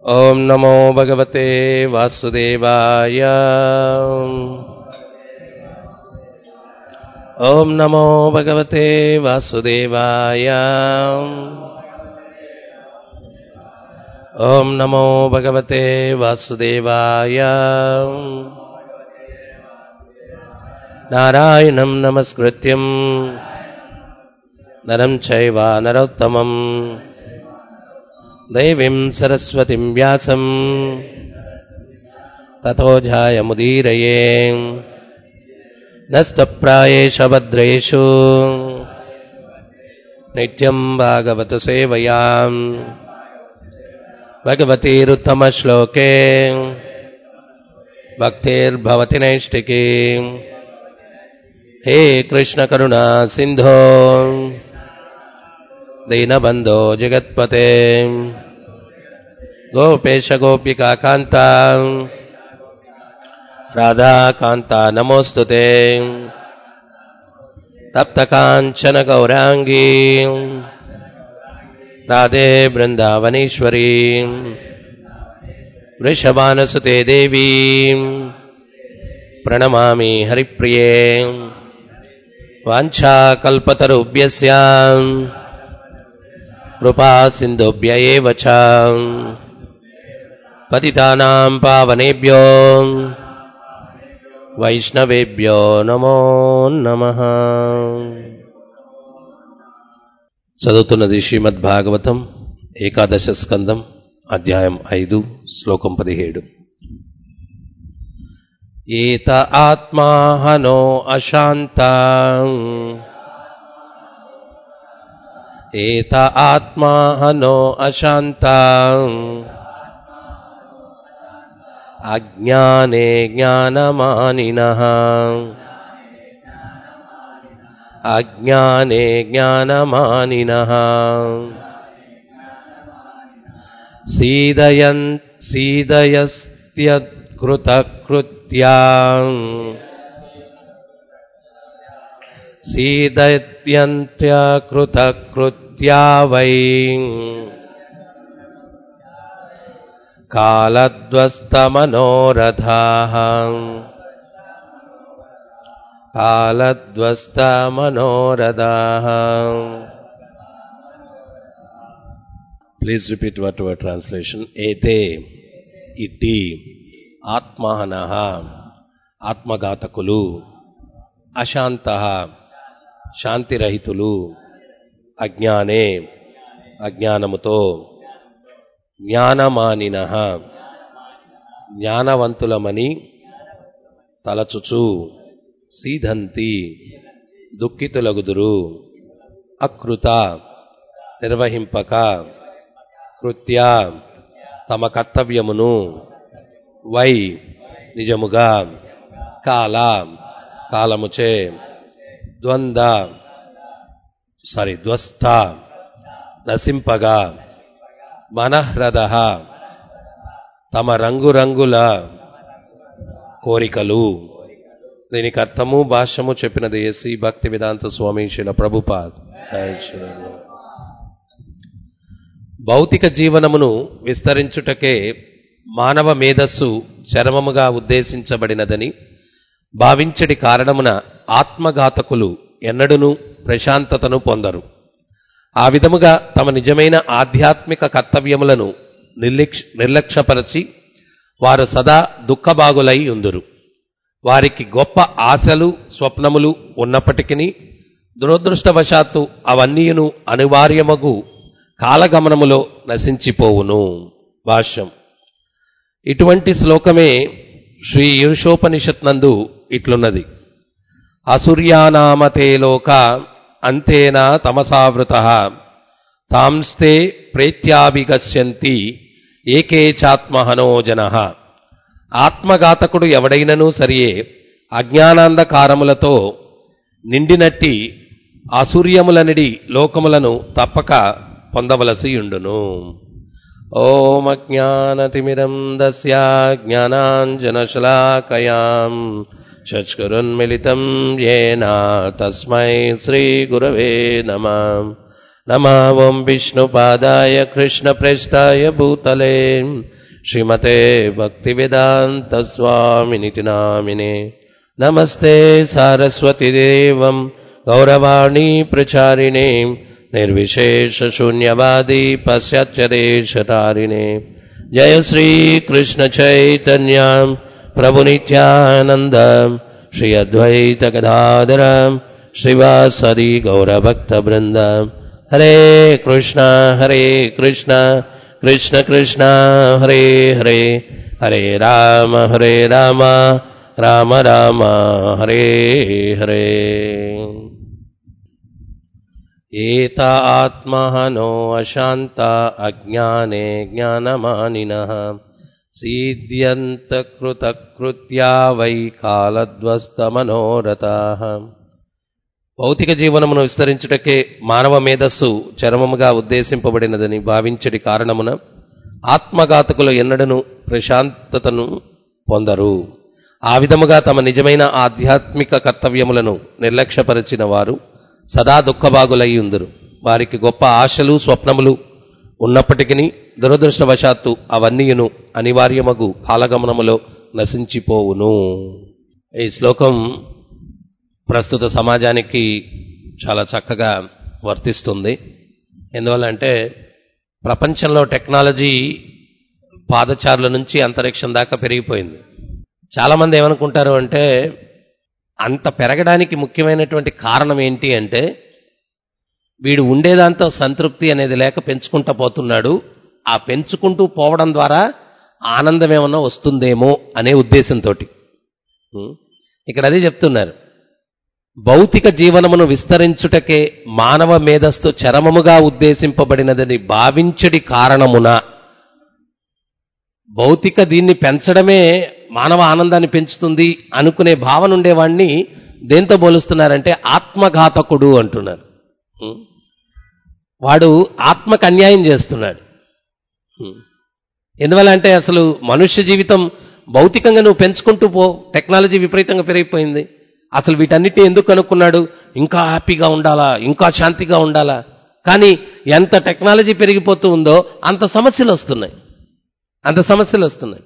ॐ नमो भगवते वासुदेवाय ॐ नमो भगवते वासुदेवाय ॐ नमो भगवते वासुदेवाय नारायणं नमस्कृत्यम् नरं चैव नरोत्तमम् दैवीं सरस्वतीं व्यासम् ततो जायमुदीरये नस्तप्रायेष भद्रेषु नित्यं भागवतसेवयाम् भगवतीरुत्तमश्लोके भक्तिर्भवति नैष्टिकी हे कृष्णकरुणा सिन्धो दीनबन्धो जगत्पते गोपेश गोपिकान्ता राधाकान्ता नमोऽस्तु ते तप्तकाञ्चन गौराङ्गी राधे बृन्दावनेश्वरी वृषभानसुते देवी प्रणमामि हरिप्रिये वाञ्छाकल्पतरुभ्यस्याम् कृपा सिन्धुभ्य एव च पतितानां पावनेभ्यो వైష్ణవేభ్యో నమో నమ చదువుతున్నది శ్రీమద్ భాగవతం ఏకాదశ స్కందం అధ్యాయం ఐదు శ్లోకం పదిహేడు ఏత ఆత్మాహనో అశాంత ఏత ఆత్మాహనో అశాంత అజ్ఞానే జ్ఞానమానినః అజ్ఞానే జ్ఞానమానినః సీదయన్ సీదయస్త్యకృతకృత్యా సీదత్యంత్యకృతకృత్యా వై కాలద్వస్తమనోరథాः కాలద్వస్తమనోరథాः please repeat what your translation ఏతే ఇట్టి ఆత్మహన ఆత్మఘాతకులు అశాంత శాంతిరహితులు అజ్ఞానే అజ్ఞానముతో జ్ఞానమానిన జ్ఞానవంతులమని తలచుచు సీధంతి దుఃఖితులగుదురు అకృత నిర్వహింపక కృత్య తమ కర్తవ్యమును వై నిజముగా కాల కాలముచే ద్వంద్వ సారీ ధ్వస్త నశింపగా మనహ్రద తమ రంగురంగుల కోరికలు దీనికి అర్థము భాష్యము చెప్పినది ఎస్సి భక్తి వేదాంత స్వామి శిల ప్రభుపాద్ భౌతిక జీవనమును విస్తరించుటకే మానవ మేధస్సు చరమముగా ఉద్దేశించబడినదని భావించడి కారణమున ఆత్మఘాతకులు ఎన్నడూను ప్రశాంతతను పొందరు ఆ విధముగా తమ నిజమైన ఆధ్యాత్మిక కర్తవ్యములను నిర్లక్ష నిర్లక్ష్యపరచి వారు సదా దుఃఖబాగులై ఉందురు వారికి గొప్ప ఆశలు స్వప్నములు ఉన్నప్పటికీ దురదృష్టవశాత్తు అవన్నీయును అనివార్యమగు కాలగమనములో నశించిపోవును భాష్యం ఇటువంటి శ్లోకమే శ్రీ ఈర్షోపనిషత్ నందు ఇట్లున్నది అసూర్యానామతే లోక అంతేన తమసావృత తాంస్తే ప్రేత్యాభిగస్యంతి ఏకేచాత్మహనో జన ఆత్మఘాతకుడు ఎవడైనను సరియే అజ్ఞానాంధకారములతో నిండినట్టి అసూర్యములనిడి లోకములను తప్పక పొందవలసి ఉండును ఓమజ్ఞానతిమిరం దస్య జ్ఞానాంజనశలాకయాం చచ్కురున్మిళితం येन తస్మై శ్రీగురవే నమ నమ ఓం విష్ణుపాదాయ కృష్ణప్రేష్టాయ భూతలే श्रीमते भक्तिवेदान्तस्वामिनिति नामिने नमस्ते सारस्वतिदेवं गौरवाणी प्रचारिणे निर्विशेषशून्यवादी पश्चाच्चरेशतारिणे जय श्रीकृष्णचैतन्यां प्रभुनित्यानन्द श्री अद्वैतगदाधर श्रीवासदि गौरभक्तवृन्द हरे कृष्ण हरे कृष्ण कृष्ण कृष्ण हरे हरे हरे राम हरे राम राम राम हरे हरे एत आत्महनो अशान्त अज्ञाने ज्ञानमानिनः सीद्यन्तकृतकृत्या वै కాలద్వస్తమనోరథాః భౌతిక జీవనమును విస్తరించుటకే మానవ మేధస్సు చరమముగా ఉద్దేశింపబడినదని భావించడి కారణమున ఆత్మఘాతకులు ఎన్నడను ప్రశాంతతను పొందరు ఆ విధముగా తమ నిజమైన ఆధ్యాత్మిక కర్తవ్యములను నిర్లక్ష్యపరిచిన వారు సదా దుఃఖభాగులై ఉందరు వారికి గొప్ప ఆశలు స్వప్నములు ఉన్నప్పటికీ దురదృష్టవశాత్తు అవన్నీయును అనివార్యమగు కాలగమనములో నశించిపోవును ఈ శ్లోకం ప్రస్తుత సమాజానికి చాలా చక్కగా వర్తిస్తుంది ఎందువల్ల అంటే ప్రపంచంలో టెక్నాలజీ పాదచారుల నుంచి అంతరిక్షం దాకా పెరిగిపోయింది చాలామంది ఏమనుకుంటారు అంటే అంత పెరగడానికి ముఖ్యమైనటువంటి కారణం ఏంటి అంటే వీడు ఉండేదాంతో సంతృప్తి అనేది లేక పెంచుకుంటూ పోతున్నాడు ఆ పెంచుకుంటూ పోవడం ద్వారా ఆనందం ఏమన్నా వస్తుందేమో అనే ఉద్దేశంతో ఇక్కడ అదే చెప్తున్నారు భౌతిక జీవనమును విస్తరించుటకే మానవ మేధస్సు చరమముగా ఉద్దేశింపబడినదని భావించడి కారణమున భౌతిక దీన్ని పెంచడమే మానవ ఆనందాన్ని పెంచుతుంది అనుకునే భావన ఉండేవాణ్ణి దేంతో పోలుస్తున్నారంటే ఆత్మఘాతకుడు అంటున్నారు ఉం? వాడు ఆత్మకు అన్యాయం చేస్తున్నాడు ఉం. ఎందువల్ల అంటే అసలు మనుష్య జీవితం భౌతికంగా నువ్వు పెంచుకుంటూ పో టెక్నాలజీ విపరీతంగా పెరిగిపోయింది అసలు వీటన్నిటిని ఎందుకు కనుక్కున్నాడు ఇంకా హ్యాపీగా ఉండాలా ఇంకా శాంతిగా ఉండాలా కానీ ఎంత టెక్నాలజీ పెరిగిపోతూ ఉందో అంత సమస్యలు వస్తున్నాయి అంత సమస్యలు వస్తున్నాయి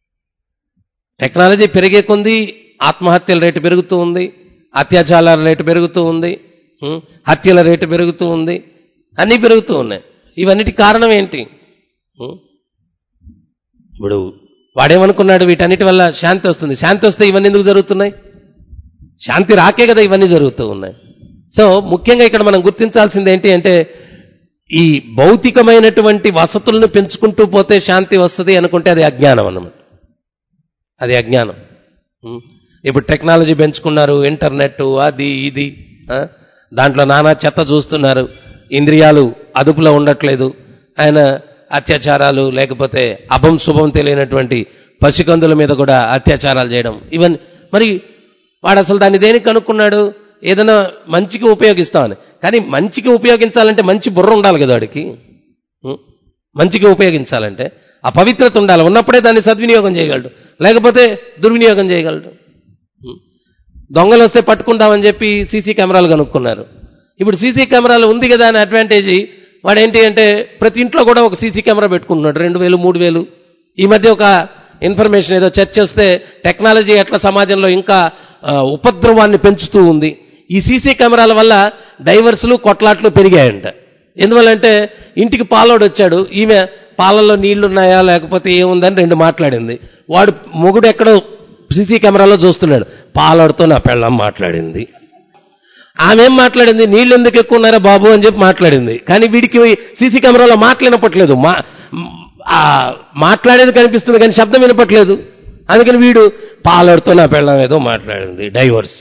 టెక్నాలజీ పెరిగే కొంది ఆత్మహత్యల రేటు పెరుగుతూ ఉంది అత్యాచారాల రేటు పెరుగుతూ ఉంది ఉం? హత్యల రేటు పెరుగుతూ ఉంది అన్నీ పెరుగుతూ ఉన్నాయి ఇవన్నిటి కారణం ఏంటి ఉం? ఇప్పుడు వాడేమనుకున్నాడు వీటన్నిటి వల్ల శాంతి వస్తుంది శాంతి వస్తే ఇవన్నీ ఎందుకు జరుగుతున్నాయి శాంతి రాకే కదా ఇవన్నీ జరుగుతూ ఉన్నాయి సో ముఖ్యంగా ఇక్కడ మనం గుర్తించాల్సింది ఏంటి అంటే ఈ భౌతికమైనటువంటి వసతులను పెంచుకుంటూ పోతే శాంతి వస్తుంది అనుకుంటే అది అజ్ఞానం అన్నమాట అది అజ్ఞానం ఉం. ఇప్పుడు టెక్నాలజీ పెంచుకున్నారు ఇంటర్నెట్ అది ఇది ఆ? దాంట్లో నానా చెత్త చూస్తున్నారు ఇంద్రియాలు అదుపులో ఉండట్లేదు ఆయన అత్యాచారాలు లేకపోతే అభం శుభం తెలియనటువంటి పసికందుల మీద కూడా అత్యాచారాలు చేయడం ఇవన్నీ మరి వాడు అసలు దాన్ని దేనికి కనుక్కున్నాడు ఏదైనా మంచికి ఉపయోగిస్తామని కానీ మంచికి ఉపయోగించాలంటే మంచి బుర్ర ఉండాలి కదా వాడికి ఉం? మంచికి ఉపయోగించాలంటే ఆ పవిత్రత ఉండాలి ఉన్నప్పుడే దాన్ని సద్వినియోగం చేయగలడు లేకపోతే దుర్వినియోగం చేయగలడు ఉం? దొంగలు వస్తే పట్టుకుంటామని చెప్పి సీసీ కెమెరాలు కనుక్కున్నారు ఇప్పుడు సీసీ కెమెరాలు ఉంది కదా అని అడ్వాంటేజ్ వాడు ఏంటి అంటే ప్రతి ఇంట్లో కూడా ఒక సీసీ కెమెరా పెట్టుకుంటున్నాడు రెండు వేలు మూడు వేలు ఈ మధ్య ఒక ఇన్ఫర్మేషన్ ఏదో చర్చ వస్తే టెక్నాలజీ ఎట్లా సమాజంలో ఇంకా ఆ, ఉపద్రవాన్ని పెంచుతూ ఉంది ఈ సీసీ కెమెరాల వల్ల డైవర్స్లు కొట్లాట్లు పెరిగాయంట ఎందువల్లంటే ఇంటికి పాలోడు వచ్చాడు ఈమె పాలల్లో నీళ్లున్నాయా లేకపోతే ఏముందని రెండు మాట్లాడింది వాడు మొగుడు ఎక్కడో సీసీ కెమెరాలో చూస్తున్నాడు పాలోడుతో నా పెళ్ళం మాట్లాడింది ఆమె ఏం మాట్లాడింది నీళ్ళు ఎందుకు ఎక్కువ ఉన్నారా బాబు అని చెప్పి మాట్లాడింది కానీ వీడికి సీసీ కెమెరాలో మాటలు వినపట్లేదు మా ఆ మాట్లాడేది కనిపిస్తుంది కానీ శబ్దం వినపట్లేదు అందుకని వీడు పాలడుతో నా పెళ్ళం ఏదో మాట్లాడింది డైవర్స్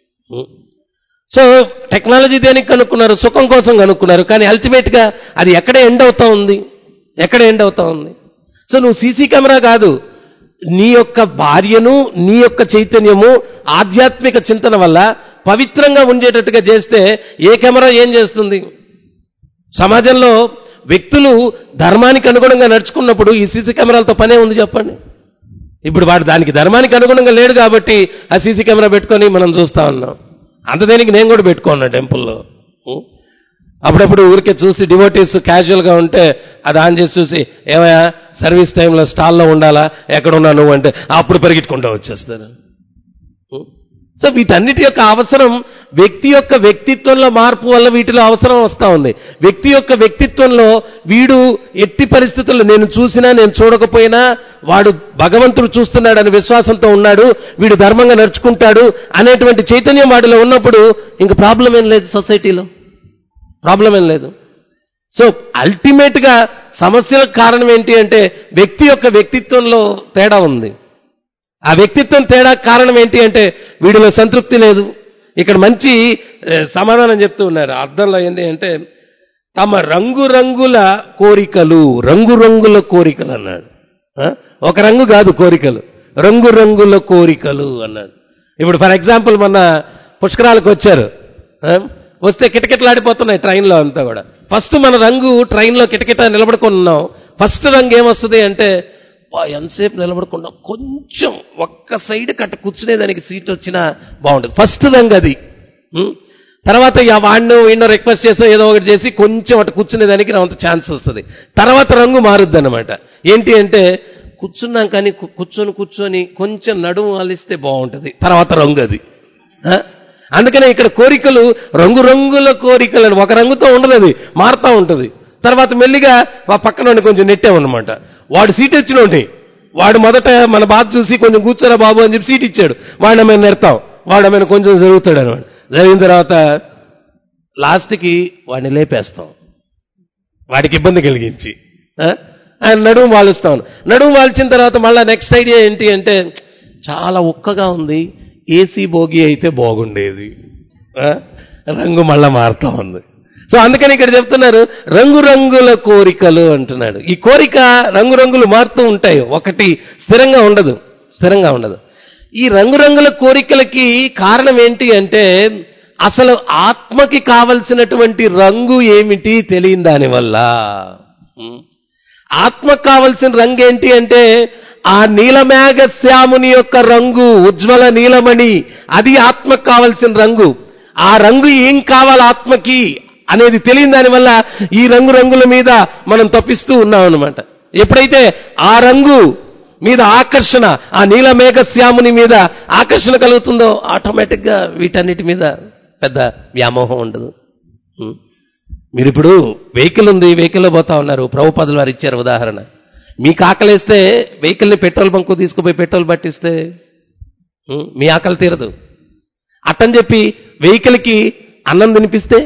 సో టెక్నాలజీ దేనికి కనుక్కున్నారు సుఖం కోసం కనుక్కున్నారు కానీ అల్టిమేట్ గా అది ఎక్కడ ఎండ్ అవుతా ఉంది ఎక్కడ ఎండ్ అవుతా ఉంది సో నువ్వు సీసీ కెమెరా కాదు నీ యొక్క భార్యను నీ యొక్క చైతన్యము ఆధ్యాత్మిక చింతన వల్ల పవిత్రంగా ఉండేటట్టుగా చేస్తే ఏ కెమెరా ఏం చేస్తుంది సమాజంలో వ్యక్తులు ధర్మానికి అనుగుణంగా నడుచుకున్నప్పుడు ఈ సీసీ కెమెరాలతో పనే ఉంది చెప్పండి ఇప్పుడు వాడు దానికి ధర్మానికి అనుగుణంగా లేడు కాబట్టి ఆ సీసీ కెమెరా పెట్టుకొని మనం చూస్తా ఉన్నాం అంత దేనికి నేను కూడా పెట్టుకున్నా టెంపుల్లో ఉం? అప్పుడప్పుడు ఊరికే చూసి డివోటీస్ క్యాజువల్గా ఉంటే అది ఆన్ చేసి చూసి ఏమయ్యా సర్వీస్ టైంలో స్టాల్లో ఉండాలా ఎక్కడ ఉన్నా నువ్వు అంటే అప్పుడు పరిగెట్టుకుంటూ వచ్చేస్తారు సో వీటన్నిటి యొక్క అవసరం వ్యక్తి యొక్క వ్యక్తిత్వంలో మార్పు వల్ల వీటిలో అవసరం వస్తూ ఉంది వ్యక్తి యొక్క వ్యక్తిత్వంలో వీడు ఎట్టి పరిస్థితుల్లో నేను చూసినా నేను చూడకపోయినా వాడు భగవంతుడు చూస్తున్నాడని విశ్వాసంతో ఉన్నాడు వీడు ధర్మంగా నడుచుకుంటాడు అనేటువంటి చైతన్యం వాడిలో ఉన్నప్పుడు ఇంక ప్రాబ్లం ఏం లేదు సొసైటీలో ప్రాబ్లం ఏం లేదు సో అల్టిమేట్ గా సమస్యలకు కారణం ఏంటి అంటే వ్యక్తి యొక్క వ్యక్తిత్వంలో తేడా ఉంది ఆ వ్యక్తిత్వం తేడా కారణం ఏంటి అంటే వీడిలో సంతృప్తి లేదు ఇక్కడ మంచి ఏ, సమాధానం చెప్తూ ఉన్నారు అర్థంలో ఏంటి అంటే తమ రంగురంగుల కోరికలు రంగురంగుల కోరికలు అన్నాడు ఆ? ఒక రంగు కాదు కోరికలు రంగురంగుల కోరికలు అన్నాడు ఇప్పుడు ఫర్ ఎగ్జాంపుల్ మొన్న పుష్కరాలకు వచ్చారు ఆ? వస్తే కిటకిటలాడిపోతున్నాయి ట్రైన్లో అంతా కూడా ఫస్ట్ మన రంగు ట్రైన్లో కిటకిట నిలబడుకుని ఉన్నాం ఫస్ట్ రంగు ఏమొస్తుంది అంటే "వా, ఎంతసేపు నిలబడకుండా కొంచెం ఒక్క సైడ్ కట్ట కూర్చునేదానికి సీట్ వచ్చినా బాగుంటుంది ఫస్ట్ రంగు అది ఉం? తర్వాత ఇక వాడిని వీడినో రిక్వెస్ట్ చేసో ఏదో ఒకటి చేసి కొంచెం అటు కూర్చునేదానికి అంత ఛాన్స్ వస్తుంది తర్వాత రంగు మారుద్ది అనమాట ఏంటి అంటే కూర్చున్నాం కానీ కు- కూర్చొని కూర్చొని కొంచెం నడుము అలిస్తే బాగుంటుంది తర్వాత రంగు అది ఆ? అందుకనే ఇక్కడ కోరికలు రంగురంగుల కోరికలు అని ఒక రంగుతో ఉండదు అది మారుతా ఉంటుంది తర్వాత మెల్లిగా ఆ పక్కన వాడిని కొంచెం నెట్టామన్నమాట వాడు సీట్ ఇచ్చినోటి వాడు మొదట మన బాధ చూసి కొంచెం కూర్చోరా బాబు అని చెప్పి సీట్ ఇచ్చాడు వాడిని మేము నెడతాం వాడు ఆమెను కొంచెం జరుగుతాడు అనమాట జరిగిన తర్వాత లాస్ట్కి వాడిని లేపేస్తాం వాడికి ఇబ్బంది కలిగించి ఆ? ఆయన నడుము వాలుస్తాం నడుము వాల్చిన తర్వాత మళ్ళీ నెక్స్ట్ ఐడియా ఏంటి అంటే చాలా ఉక్కగా ఉంది ఏసీ బోగి అయితే బాగుండేది ఆ? రంగు మళ్ళా మారుతా ఉంది సో అందుకని ఇక్కడ చెప్తున్నారు రంగురంగుల కోరికలు అంటున్నాడు ఈ కోరిక రంగురంగులు మారుతూ ఉంటాయి ఒకటి స్థిరంగా ఉండదు స్థిరంగా ఉండదు ఈ రంగురంగుల కోరికలకి కారణం ఏంటి అంటే అసలు ఆత్మకి కావలసినటువంటి రంగు ఏమిటి తెలియని దానివల్ల ఉం? ఆత్మకు కావలసిన రంగు ఏంటి అంటే ఆ నీలమేఘ శ్యాముని యొక్క రంగు ఉజ్వల నీలమణి అది ఆత్మకు కావలసిన రంగు ఆ రంగు ఏం కావాలి ఆత్మకి అనేది తెలియని దానివల్ల ఈ రంగు రంగుల మీద మనం తప్పిస్తూ ఉన్నాం అనమాట ఎప్పుడైతే ఆ రంగు మీద ఆకర్షణ ఆ నీలమేఘ శ్యాముని మీద ఆకర్షణ కలుగుతుందో ఆటోమేటిక్గా వీటన్నిటి మీద పెద్ద వ్యామోహం ఉండదు ఉం. మీరు ఇప్పుడు వెహికల్ ఉంది వెహికల్లో పోతా ఉన్నారు ప్రభుపదులు వారు ఇచ్చారు ఉదాహరణ మీకు ఆకలిస్తే వెహికల్ని పెట్రోల్ బంకు తీసుకుపోయి పెట్రోల్ పట్టిస్తే ఉం, మీ ఆకలి తీరదు అట్టని చెప్పి వెహికల్కి అన్నం తినిపిస్తే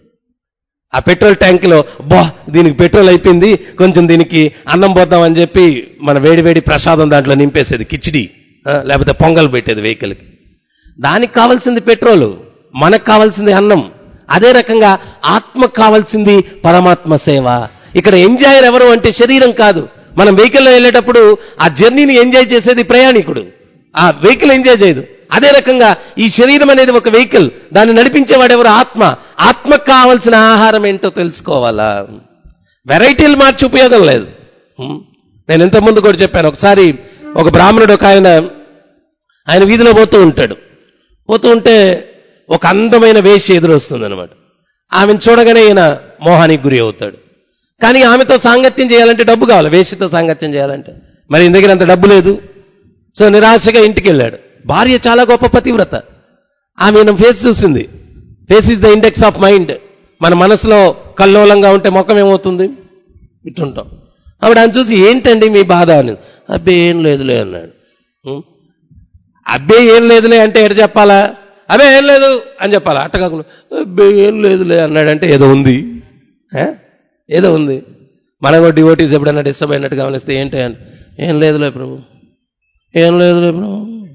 ఆ పెట్రోల్ ట్యాంకులో బా దీనికి పెట్రోల్ అయిపోయింది కొంచెం దీనికి అన్నం పోద్దామని చెప్పి మన వేడి వేడి ప్రసాదం దాంట్లో నింపేసేది కిచిడి ఆ, లేకపోతే పొంగల్ పెట్టేది వెహికల్కి దానికి కావాల్సింది పెట్రోలు మనకు కావాల్సింది అన్నం అదే రకంగా ఆత్మకు కావాల్సింది పరమాత్మ సేవ ఇక్కడ ఎంజాయర్ ఎవరు అంటే శరీరం కాదు మనం వెహికల్లో వెళ్ళేటప్పుడు ఆ జర్నీని ఎంజాయ్ చేసేది ప్రయాణికుడు ఆ వెహికల్ ఎంజాయ్ చేయదు అదే రకంగా ఈ శరీరం అనేది ఒక వెహికల్ దాన్ని నడిపించేవాడు ఎవరు ఆత్మ ఆత్మకు కావాల్సిన ఆహారం ఏంటో తెలుసుకోవాలా వెరైటీలు మార్చి ఉపయోగం లేదు ఉం? నేను ఇంతకుముందు కూడా చెప్పాను ఒకసారి ఒక బ్రాహ్మణుడు ఒక ఆయన ఆయన వీధిలో పోతూ ఉంటాడు పోతూ ఉంటే ఒక అందమైన వేషి ఎదురొస్తుంది అనమాట ఆమెను చూడగానే ఈయన మోహానికి గురి అవుతాడు కానీ ఆమెతో సాంగత్యం చేయాలంటే డబ్బు కావాలి వేషితో సాంగత్యం చేయాలంటే మరి ఈయన దగ్గర అంత డబ్బు లేదు సో నిరాశగా ఇంటికి వెళ్ళాడు భార్య చాలా గొప్ప పతివ్రత ఆమె ఈయన ఫేస్ చూసింది face is the index of mind మన మనసులో కల్లోలంగా ఉంటే ముఖం ఏమవుతుంది ఇట్టుంటాం ఆవిడ ఆయన చూసి ఏంటండి మీ బాధ అని అబ్బే ఏం లేదులే అన్నాడు ఉం? అబ్బే ఏం లేదులే అంటే ఎట చెప్పాలా అబ్బే ఏం లేదు అని చెప్పాలా అట్ట కాకుండా అబ్బే ఏం లేదులే అన్నాడంటే ఏదో ఉంది ఏ? ఏదో ఉంది మన కూడా డివోటీస్ ఎప్పుడైనా డిస్టర్బ్ అయినట్టు గమనిస్తే ఏంటి అని ఏం లేదులే ప్రభు ఏం లేదులే ప్రభు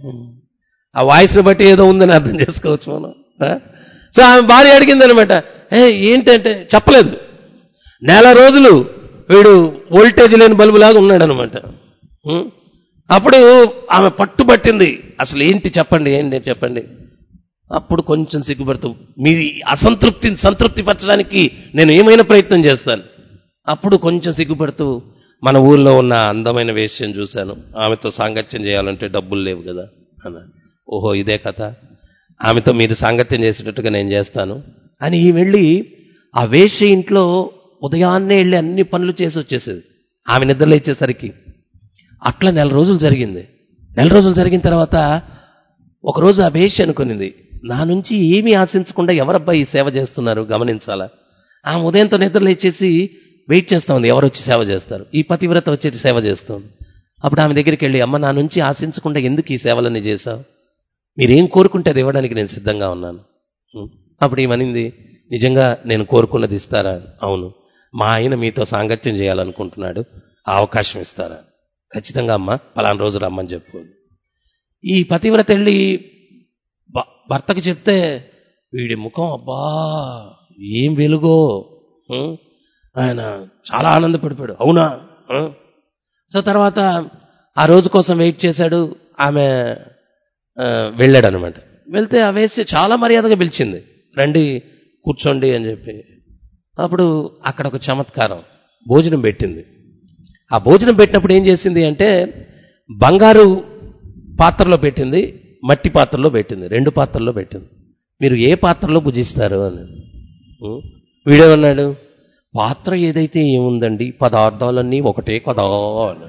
ఆ వాయిస్ని బట్టి ఏదో ఉందని అర్థం చేసుకోవచ్చు మనం ఆ? సో ఆమె భార్య అడిగింది అనమాట ఏ ఏంటంటే చెప్పలేదు నెల రోజులు వీడు వోల్టేజ్ లేని బల్బులాగా ఉన్నాడు అనమాట అప్పుడు ఆమె పట్టుబట్టింది అసలు ఏంటి చెప్పండి ఏంటి చెప్పండి అప్పుడు కొంచెం సిగ్గుపడుతూ మీ అసంతృప్తిని సంతృప్తిపరచడానికి నేను ఏమైనా ప్రయత్నం చేస్తాను అప్పుడు కొంచెం సిగ్గుపడుతూ మన ఊర్లో ఉన్న అందమైన వేష్యం చూశాను ఆమెతో సాంగత్యం చేయాలంటే డబ్బులు లేవు కదా అన్నాడు ఓహో ఇదే కథ ఆమెతో మీరు సాంగత్యం చేసేటట్టుగా నేను చేస్తాను అని ఈ వెళ్ళి ఆ వేష్య ఇంట్లో ఉదయాన్నే వెళ్ళి అన్ని పనులు చేసి వచ్చేసేది ఆమె నిద్ర లేచేసరికి అట్లా నెల రోజులు జరిగింది నెల రోజులు జరిగిన తర్వాత ఒకరోజు ఆ వేషి అనుకునింది నా నుంచి ఏమీ ఆశించకుండా ఎవరబ్బా ఈ సేవ చేస్తున్నారు గమనించాలా ఆమె ఉదయంతో నిద్ర లేచేసి వెయిట్ చేస్తా ఉంది ఎవరు వచ్చి సేవ చేస్తారు ఈ పతివ్రత వచ్చేసి సేవ చేస్తుంది అప్పుడు ఆమె దగ్గరికి వెళ్ళి అమ్మ నా నుంచి ఆశించకుండా ఎందుకు ఈ సేవలన్నీ చేశావు మీరేం కోరుకుంటే అది ఇవ్వడానికి నేను సిద్ధంగా ఉన్నాను ఉం. అప్పుడు ఏమనింది నిజంగా నేను కోరుకున్నది ఇస్తారా అవును మా ఆయన మీతో సాంగత్యం చేయాలనుకుంటున్నాడు ఆ అవకాశం ఇస్తారా ఖచ్చితంగా అమ్మ పలానా రోజు రమ్మని చెప్పు ఈ పతివ్రత వెళ్ళి భ- భర్తకు చెప్తే వీడి ముఖం అబ్బా ఏం వెలుగో ఉం? ఆయన చాలా ఆనందపడిపోయాడు అవునా ఆ? సో తర్వాత ఆ రోజు కోసం వెయిట్ చేశాడు ఆమె ఆ, వెళ్ళాడు అనమాట వెళ్తే ఆ వేసి చాలా మర్యాదగా పిలిచింది రండి కూర్చోండి అని చెప్పి అప్పుడు అక్కడ ఒక చమత్కారం భోజనం పెట్టింది ఆ భోజనం పెట్టినప్పుడు ఏం చేసింది అంటే బంగారు పాత్రలో పెట్టింది మట్టి పాత్రలో పెట్టింది రెండు పాత్రల్లో పెట్టింది మీరు ఏ పాత్రలో భుజిస్తారు అని ఉం? వీడేమన్నాడు పాత్ర ఏదైతే ఏముందండి పదార్థాలన్నీ ఒకటే కదా అని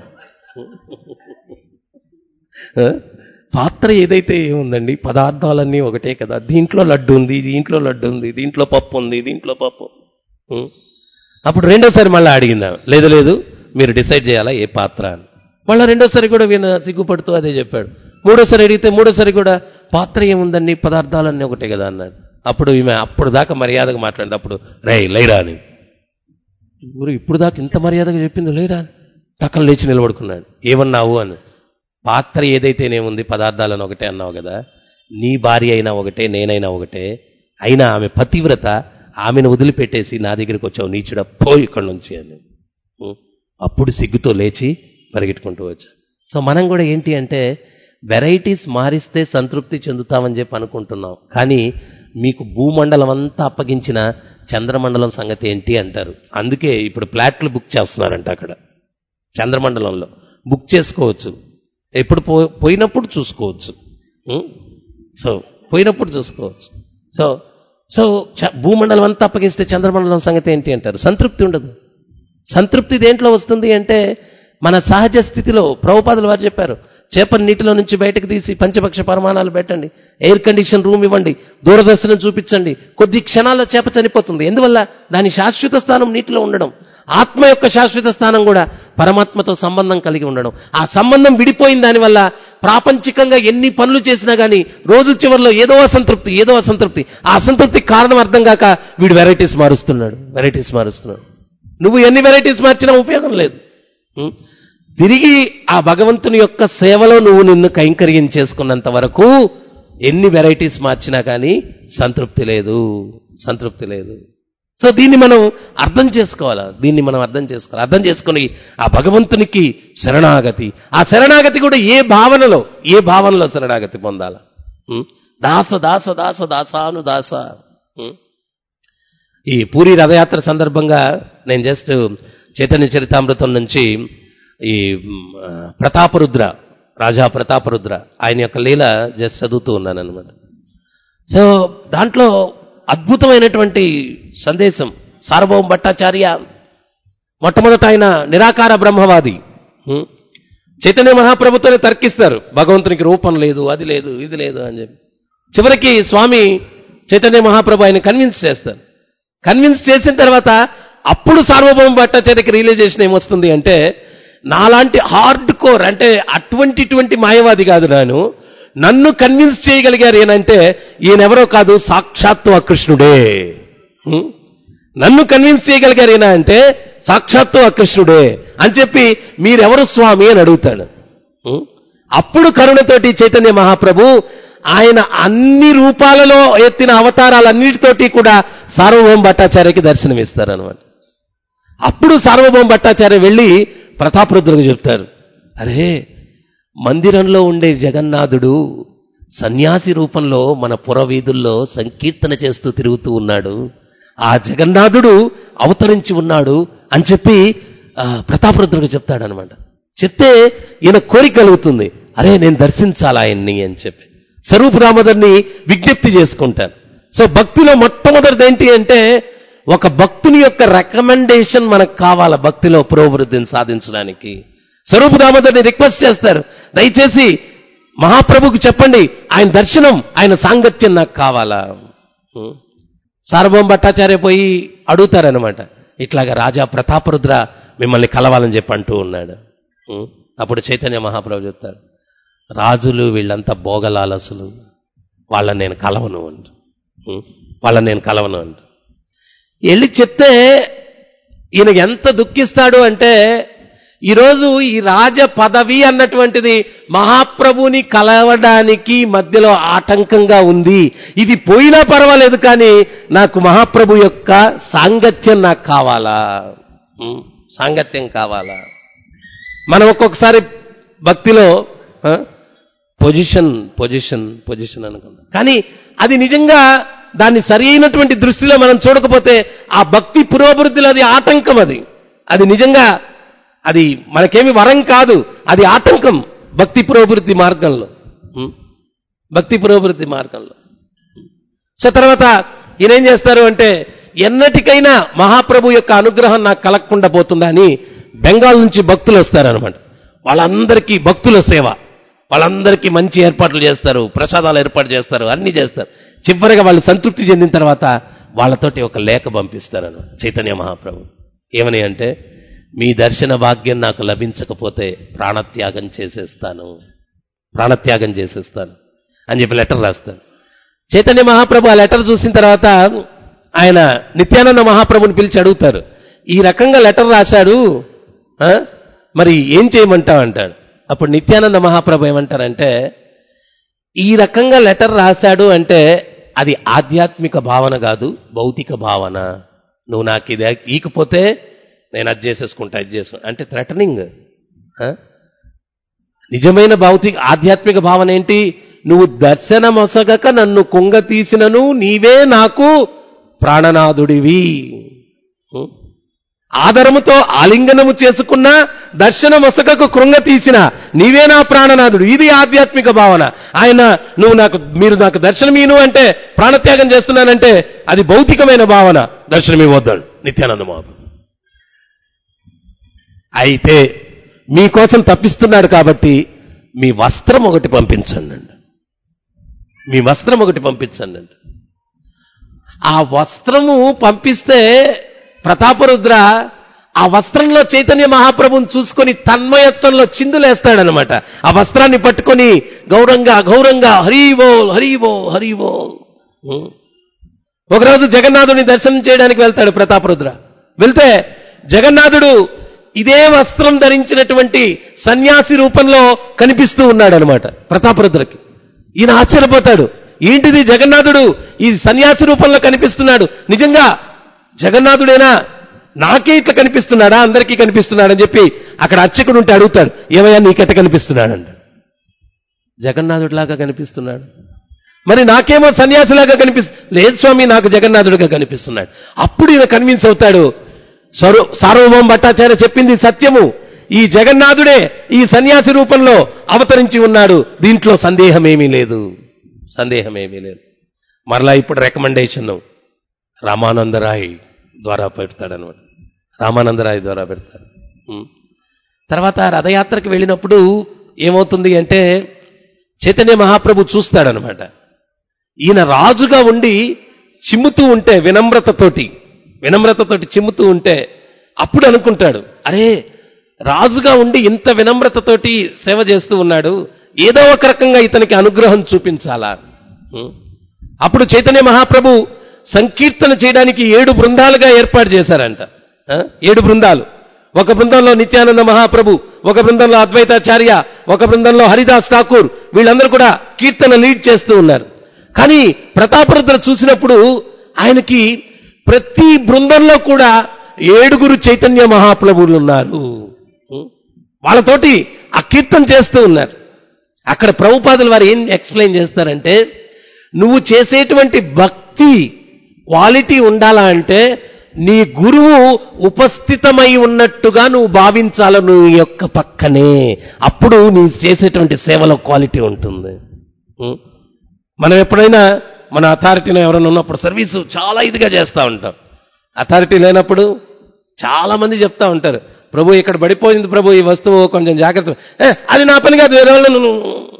ఆ? పాత్ర ఏదైతే ఏముందండి పదార్థాలన్నీ ఒకటే కదా దీంట్లో లడ్డు ఉంది దీంట్లో లడ్డు ఉంది దీంట్లో పప్పు ఉంది దీంట్లో పప్పు ఉం? అప్పుడు రెండోసారి మళ్ళీ అడిగిందా లేదు లేదు మీరు డిసైడ్ చేయాలా ఏ పాత్ర అని మళ్ళీ రెండోసారి కూడా వీణ సిగ్గుపడుతూ అదే చెప్పాడు మూడోసారి అడిగితే మూడోసారి కూడా పాత్ర ఏముందండి పదార్థాలన్నీ ఒకటే కదా అన్నాడు అప్పుడు ఈమె అప్పుడు దాకా మర్యాదగా మాట్లాడింది అప్పుడు రే లైరా అని ఊరు ఇప్పుడు దాకా ఇంత మర్యాదగా చెప్పింది లేరా టక్కన లేచి నిలబడుకున్నాడు ఏమన్నావు అని పాత్ర ఏదైతేనేముంది పదార్థాలను ఒకటే అన్నావు కదా నీ భార్య అయినా ఒకటే నేనైనా ఒకటే అయినా ఆమె పతివ్రత ఆమెను వదిలిపెట్టేసి నా దగ్గరికి వచ్చావు నీచుడ పో ఇక్కడి నుంచి అని ఉం. అప్పుడు సిగ్గుతో లేచి పరిగెట్టుకుంటూ వచ్చా సో మనం కూడా ఏంటి అంటే వెరైటీస్ మారిస్తే సంతృప్తి చెందుతామని చెప్పి అనుకుంటున్నాం కానీ మీకు భూమండలం అంతా అప్పగించిన చంద్రమండలం సంగతి ఏంటి అంటారు అందుకే ఇప్పుడు ఫ్లాట్లు బుక్ చేస్తున్నారంట అక్కడ చంద్రమండలంలో బుక్ చేసుకోవచ్చు ఎప్పుడు పో పోయినప్పుడు చూసుకోవచ్చు ఉం? సో పోయినప్పుడు చూసుకోవచ్చు సో సో చ- భూమండలం అంతా అప్పగిస్తే చంద్రమండలం సంగతి ఏంటి అంటారు సంతృప్తి ఉండదు సంతృప్తి దేంట్లో వస్తుంది అంటే మన సహజ స్థితిలో ప్రభుపాదులు వారు చెప్పారు చేపని నీటిలో నుంచి బయటకు తీసి పంచపక్ష పరిమాణాలు పెట్టండి ఎయిర్ కండిషన్ రూమ్ ఇవ్వండి దూరదర్శనం చూపించండి కొద్ది క్షణాల్లో చేప చనిపోతుంది ఎందువల్ల దాని శాశ్వత స్థానం నీటిలో ఉండడం ఆత్మ యొక్క శాశ్వత స్థానం కూడా పరమాత్మతో సంబంధం కలిగి ఉండడం ఆ సంబంధం విడిపోయిన దానివల్ల ప్రాపంచికంగా ఎన్ని పనులు చేసినా కానీ రోజు చివరిలో ఏదో అసంతృప్తి ఏదో అసంతృప్తి ఆ అసంతృప్తి కారణం అర్థం కాక వీడు వెరైటీస్ మారుస్తున్నాడు వెరైటీస్ మారుస్తున్నాడు నువ్వు ఎన్ని వెరైటీస్ మార్చినా ఉపయోగం లేదు ఉం? తిరిగి ఆ భగవంతుని యొక్క సేవలో నువ్వు నిన్ను కైంకర్యం చేసుకున్నంత వరకు ఎన్ని వెరైటీస్ మార్చినా కానీ సంతృప్తి లేదు సంతృప్తి లేదు సో దీన్ని మనం అర్థం చేసుకోవాలా దీన్ని మనం అర్థం చేసుకోవాలి అర్థం చేసుకుని ఆ భగవంతునికి శరణాగతి ఆ శరణాగతి కూడా ఏ భావనలో ఏ భావనలో శరణాగతి పొందాలా ఉం? దాస దాస దాస దాసాను దాస ఉం? ఈ పూరి రథయాత్ర సందర్భంగా నేను జస్ట్ చైతన్య చరితామృతం నుంచి ఈ మ్, ఆ, ప్రతాపరుద్ర రాజా ప్రతాపరుద్ర ఆయన యొక్క లీల జస్ట్ చదువుతూ ఉన్నాను అనమాట సో దాంట్లో అద్భుతమైనటువంటి సందేశం సార్వభౌమ భట్టాచార్య మొట్టమొదట ఆయన నిరాకార బ్రహ్మవాది హ్మ్. చైతన్య మహాప్రభుతోనే తర్కిస్తారు భగవంతునికి రూపం లేదు అది లేదు ఇది లేదు అని చెప్పి చివరికి స్వామి చైతన్య మహాప్రభు ఆయన కన్విన్స్ చేస్తారు కన్విన్స్ చేసిన తర్వాత అప్పుడు సార్వభౌమ భట్టాచార్యకి రియలైజేషన్ ఏమొస్తుంది అంటే నాలాంటి హార్డ్ కోర్ అంటే అటువంటి ఇటువంటి మాయవాది కాదు నేను నన్ను కన్విన్స్ చేయగలిగారు ఏనంటే ఈయనెవరో కాదు సాక్షాత్తు అకృష్ణుడే హ్మ్? నన్ను కన్విన్స్ చేయగలిగారు ఏనా అంటే సాక్షాత్తు అకృష్ణుడే అని చెప్పి మీరెవరు స్వామి అని అడుగుతాడు హ్మ్? అప్పుడు కరుణతోటి చైతన్య మహాప్రభు ఆయన అన్ని రూపాలలో ఎత్తిన అవతారాలన్నిటితోటి కూడా సార్వభౌమ భట్టాచార్యకి దర్శనమిస్తారనమాట అప్పుడు సార్వభౌమ భట్టాచార్య వెళ్ళి ప్రతాపరుద్రులకు చెప్తారు అరే మందిరంలో ఉండే జగన్నాథుడు సన్యాసి రూపంలో మన పురవీధుల్లో సంకీర్తన చేస్తూ తిరుగుతూ ఉన్నాడు ఆ జగన్నాథుడు అవతరించి ఉన్నాడు అని చెప్పి ఆ, ప్రతాపరుద్రులకు చెప్తాడనమాట చెప్తే ఈయన కోరిక కలుగుతుంది అరే నేను దర్శించాలి ఆయన్ని అని చెప్పి స్వరూప దామోదర్ని విజ్ఞప్తి చేసుకుంటాను సో భక్తిలో మొట్టమొదటిది ఏంటి అంటే ఒక భక్తుని యొక్క రికమెండేషన్ మనకు కావాలా భక్తిలో పురోభివృద్ధిని సాధించడానికి స్వరూప దామోదర్ని రిక్వెస్ట్ చేస్తారు దయచేసి మహాప్రభుకు చెప్పండి ఆయన దర్శనం ఆయన సాంగత్యం నాకు కావాలా ఉం? సార్వభౌమ భట్టాచార్య పోయి అడుగుతారనమాట ఇట్లాగా రాజా ప్రతాపరుద్ర మిమ్మల్ని కలవాలని చెప్పి అంటూ ఉన్నాడు ఉం? అప్పుడు చైతన్య మహాప్రభు చెప్తారు రాజులు వీళ్ళంతా భోగలాలసులు వాళ్ళని నేను కలవను అంట ఉం? వాళ్ళని నేను కలవను అంట వెళ్ళి చెప్తే ఈయన ఎంత దుఃఖిస్తాడు అంటే ఈరోజు ఈ రాజ పదవి అన్నటువంటిది మహాప్రభుని కలవడానికి మధ్యలో ఆటంకంగా ఉంది ఇది పోయినా పర్వాలేదు కానీ నాకు మహాప్రభు యొక్క సాంగత్యం నాకు కావాలా ఉం? సాంగత్యం కావాలా మనం ఒక్కొక్కసారి భక్తిలో ఆ, పొజిషన్ పొజిషన్ పొజిషన్ అనుకుందాం కానీ అది నిజంగా దాన్ని సరి అయినటువంటి దృష్టిలో మనం చూడకపోతే ఆ భక్తి పురోభివృద్ధిలో అది ఆటంకం అది అది నిజంగా అది మనకేమి వరం కాదు అది ఆటంకం భక్తి పురోభివృద్ధి మార్గంలో ఉం? భక్తి పురోభివృద్ధి మార్గంలో సో తర్వాత ఈయన ఏం చేస్తారు అంటే ఎన్నటికైనా మహాప్రభు యొక్క అనుగ్రహం నాకు కలగకుండా పోతుందా అని బెంగాల్ నుంచి భక్తులు వస్తారనమాట వాళ్ళందరికీ భక్తుల సేవ వాళ్ళందరికీ మంచి ఏర్పాట్లు చేస్తారు ప్రసాదాలు ఏర్పాటు చేస్తారు అన్ని చేస్తారు చివరిగా వాళ్ళు సంతృప్తి చెందిన తర్వాత వాళ్ళతోటి ఒక లేఖ పంపిస్తారు చైతన్య మహాప్రభు ఏమని అంటే మీ దర్శన భాగ్యం నాకు లభించకపోతే ప్రాణత్యాగం చేసేస్తాను ప్రాణత్యాగం చేసేస్తాను అని చెప్పి లెటర్ రాస్తారు చైతన్య మహాప్రభు ఆ లెటర్ చూసిన తర్వాత ఆయన నిత్యానంద మహాప్రభుని పిలిచి అడుగుతారు ఈ రకంగా లెటర్ రాశాడు ఆ? మరి ఏం చేయమంటావు అంటాడు అప్పుడు నిత్యానంద మహాప్రభు ఏమంటారంటే ఈ రకంగా లెటర్ రాశాడు అంటే అది ఆధ్యాత్మిక భావన కాదు భౌతిక భావన నువ్వు నాకు ఇది ఈకపోతే నేను అది చేసేసుకుంటా ఇది చేసుకుంటా అంటే థ్రెటనింగ్ నిజమైన భౌతిక ఆధ్యాత్మిక భావన ఏంటి నువ్వు దర్శనమొసగక నన్ను కుంగ తీసినను నీవే నాకు ప్రాణనాథుడివి ఉం? ఆదరముతో ఆలింగనము చేసుకున్న దర్శనమొసగకు కృంగ తీసిన నీవే నా ప్రాణనాథుడు ఇది ఆధ్యాత్మిక భావన ఆయన నువ్వు నాకు మీరు నాకు దర్శనమీను అంటే ప్రాణత్యాగం చేస్తున్నానంటే అది భౌతికమైన భావన దర్శనం ఇవ్వద్దాడు నిత్యానంద మహాప్రభు అయితే మీకోసం తప్పిస్తున్నాడు కాబట్టి మీ వస్త్రం ఒకటి పంపించండి అండి మీ వస్త్రం ఒకటి పంపించండి అండి ఆ వస్త్రము పంపిస్తే ప్రతాపరుద్ర ఆ వస్త్రంలో చైతన్య మహాప్రభుని చూసుకొని తన్మయత్వంలో చిందులేస్తాడనమాట ఆ వస్త్రాన్ని పట్టుకొని గౌరంగా గౌరంగా హరివోల్ హరివోల్ హరివోల్ ఉం. ఒకరోజు జగన్నాథుని దర్శనం చేయడానికి వెళ్తాడు ప్రతాపరుద్ర వెళ్తే జగన్నాథుడు ఇదే వస్త్రం ధరించినటువంటి సన్యాసి రూపంలో కనిపిస్తూ ఉన్నాడు అనమాట ప్రతాపరుద్రకి ఈయన ఆశ్చర్యపోతాడు ఏంటిది జగన్నాథుడు ఈ సన్యాసి రూపంలో కనిపిస్తున్నాడు నిజంగా జగన్నాథుడేనా నాకే ఇట్లా కనిపిస్తున్నాడా అందరికీ కనిపిస్తున్నాడని చెప్పి అక్కడ అర్చకుడు ఉంటే అడుగుతాడు ఏమయ్యా నీకెట్ట కనిపిస్తున్నాడంట జగన్నాథుడిలాగా కనిపిస్తున్నాడు మరి నాకేమో సన్యాసిలాగా కనిపిస్తు లేదు స్వామి నాకు జగన్నాథుడిగా కనిపిస్తున్నాడు అప్పుడు ఈయన కన్విన్స్ అవుతాడు స్వరూ సార్వభౌమ భట్టాచార్య చెప్పింది సత్యము ఈ జగన్నాథుడే ఈ సన్యాసి రూపంలో అవతరించి ఉన్నాడు దీంట్లో సందేహమేమీ లేదు సందేహమేమీ లేదు మరలా ఇప్పుడు రికమెండేషన్ రామానందరాయ్ ద్వారా పెడతాడనమాట రామానందరాయ్ ద్వారా పెడతాడు ఉం. తర్వాత రథయాత్రకు వెళ్ళినప్పుడు ఏమవుతుంది అంటే చైతన్య మహాప్రభు చూస్తాడనమాట ఈయన రాజుగా ఉండి చిమ్ముతూ ఉంటే వినమ్రతతోటి వినమ్రతతోటి చిమ్ముతూ ఉంటే అప్పుడు అనుకుంటాడు అరే రాజుగా ఉండి ఇంత వినమ్రతతోటి సేవ చేస్తూ ఉన్నాడు ఏదో ఒక రకంగా ఇతనికి అనుగ్రహం చూపించాలా ఉం? అప్పుడు చైతన్య మహాప్రభు సంకీర్తన చేయడానికి ఏడు బృందాలుగా ఏర్పాటు చేశారంట ఆ? ఏడు బృందాలు ఒక బృందంలో నిత్యానంద మహాప్రభు ఒక బృందంలో అద్వైతాచార్య ఒక బృందంలో హరిదాస్ ఠాకూర్ వీళ్ళందరూ కూడా కీర్తన లీడ్ చేస్తూ ఉన్నారు కానీ ప్రతాపరుద్ర చూసినప్పుడు ఆయనకి ప్రతి బృందంలో కూడా ఏడుగురు చైతన్య మహాప్రభువులు ఉన్నారు ఉం? వాళ్ళతోటి ఆ కీర్తన చేస్తూ ఉన్నారు అక్కడ ప్రభుపాదులు వారు ఏం ఎక్స్ప్లెయిన్ చేస్తారంటే నువ్వు చేసేటువంటి భక్తి క్వాలిటీ ఉండాలా అంటే నీ గురువు ఉపస్థితమై ఉన్నట్టుగా నువ్వు భావించాల నువ్వు యొక్క పక్కనే అప్పుడు నీ చేసేటువంటి సేవలో క్వాలిటీ ఉంటుంది ఉం? మనం ఎప్పుడైనా మన అథారిటీలో ఎవరైనా ఉన్నప్పుడు సర్వీసు చాలా ఇదిగా చేస్తూ ఉంటాం అథారిటీ లేనప్పుడు చాలా మంది చెప్తా ఉంటారు ప్రభు ఇక్కడ పడిపోయింది ప్రభు ఈ వస్తువు కొంచెం జాగ్రత్త ఏ, అది నా పని కాదు వేరే వాళ్ళు నువ్వు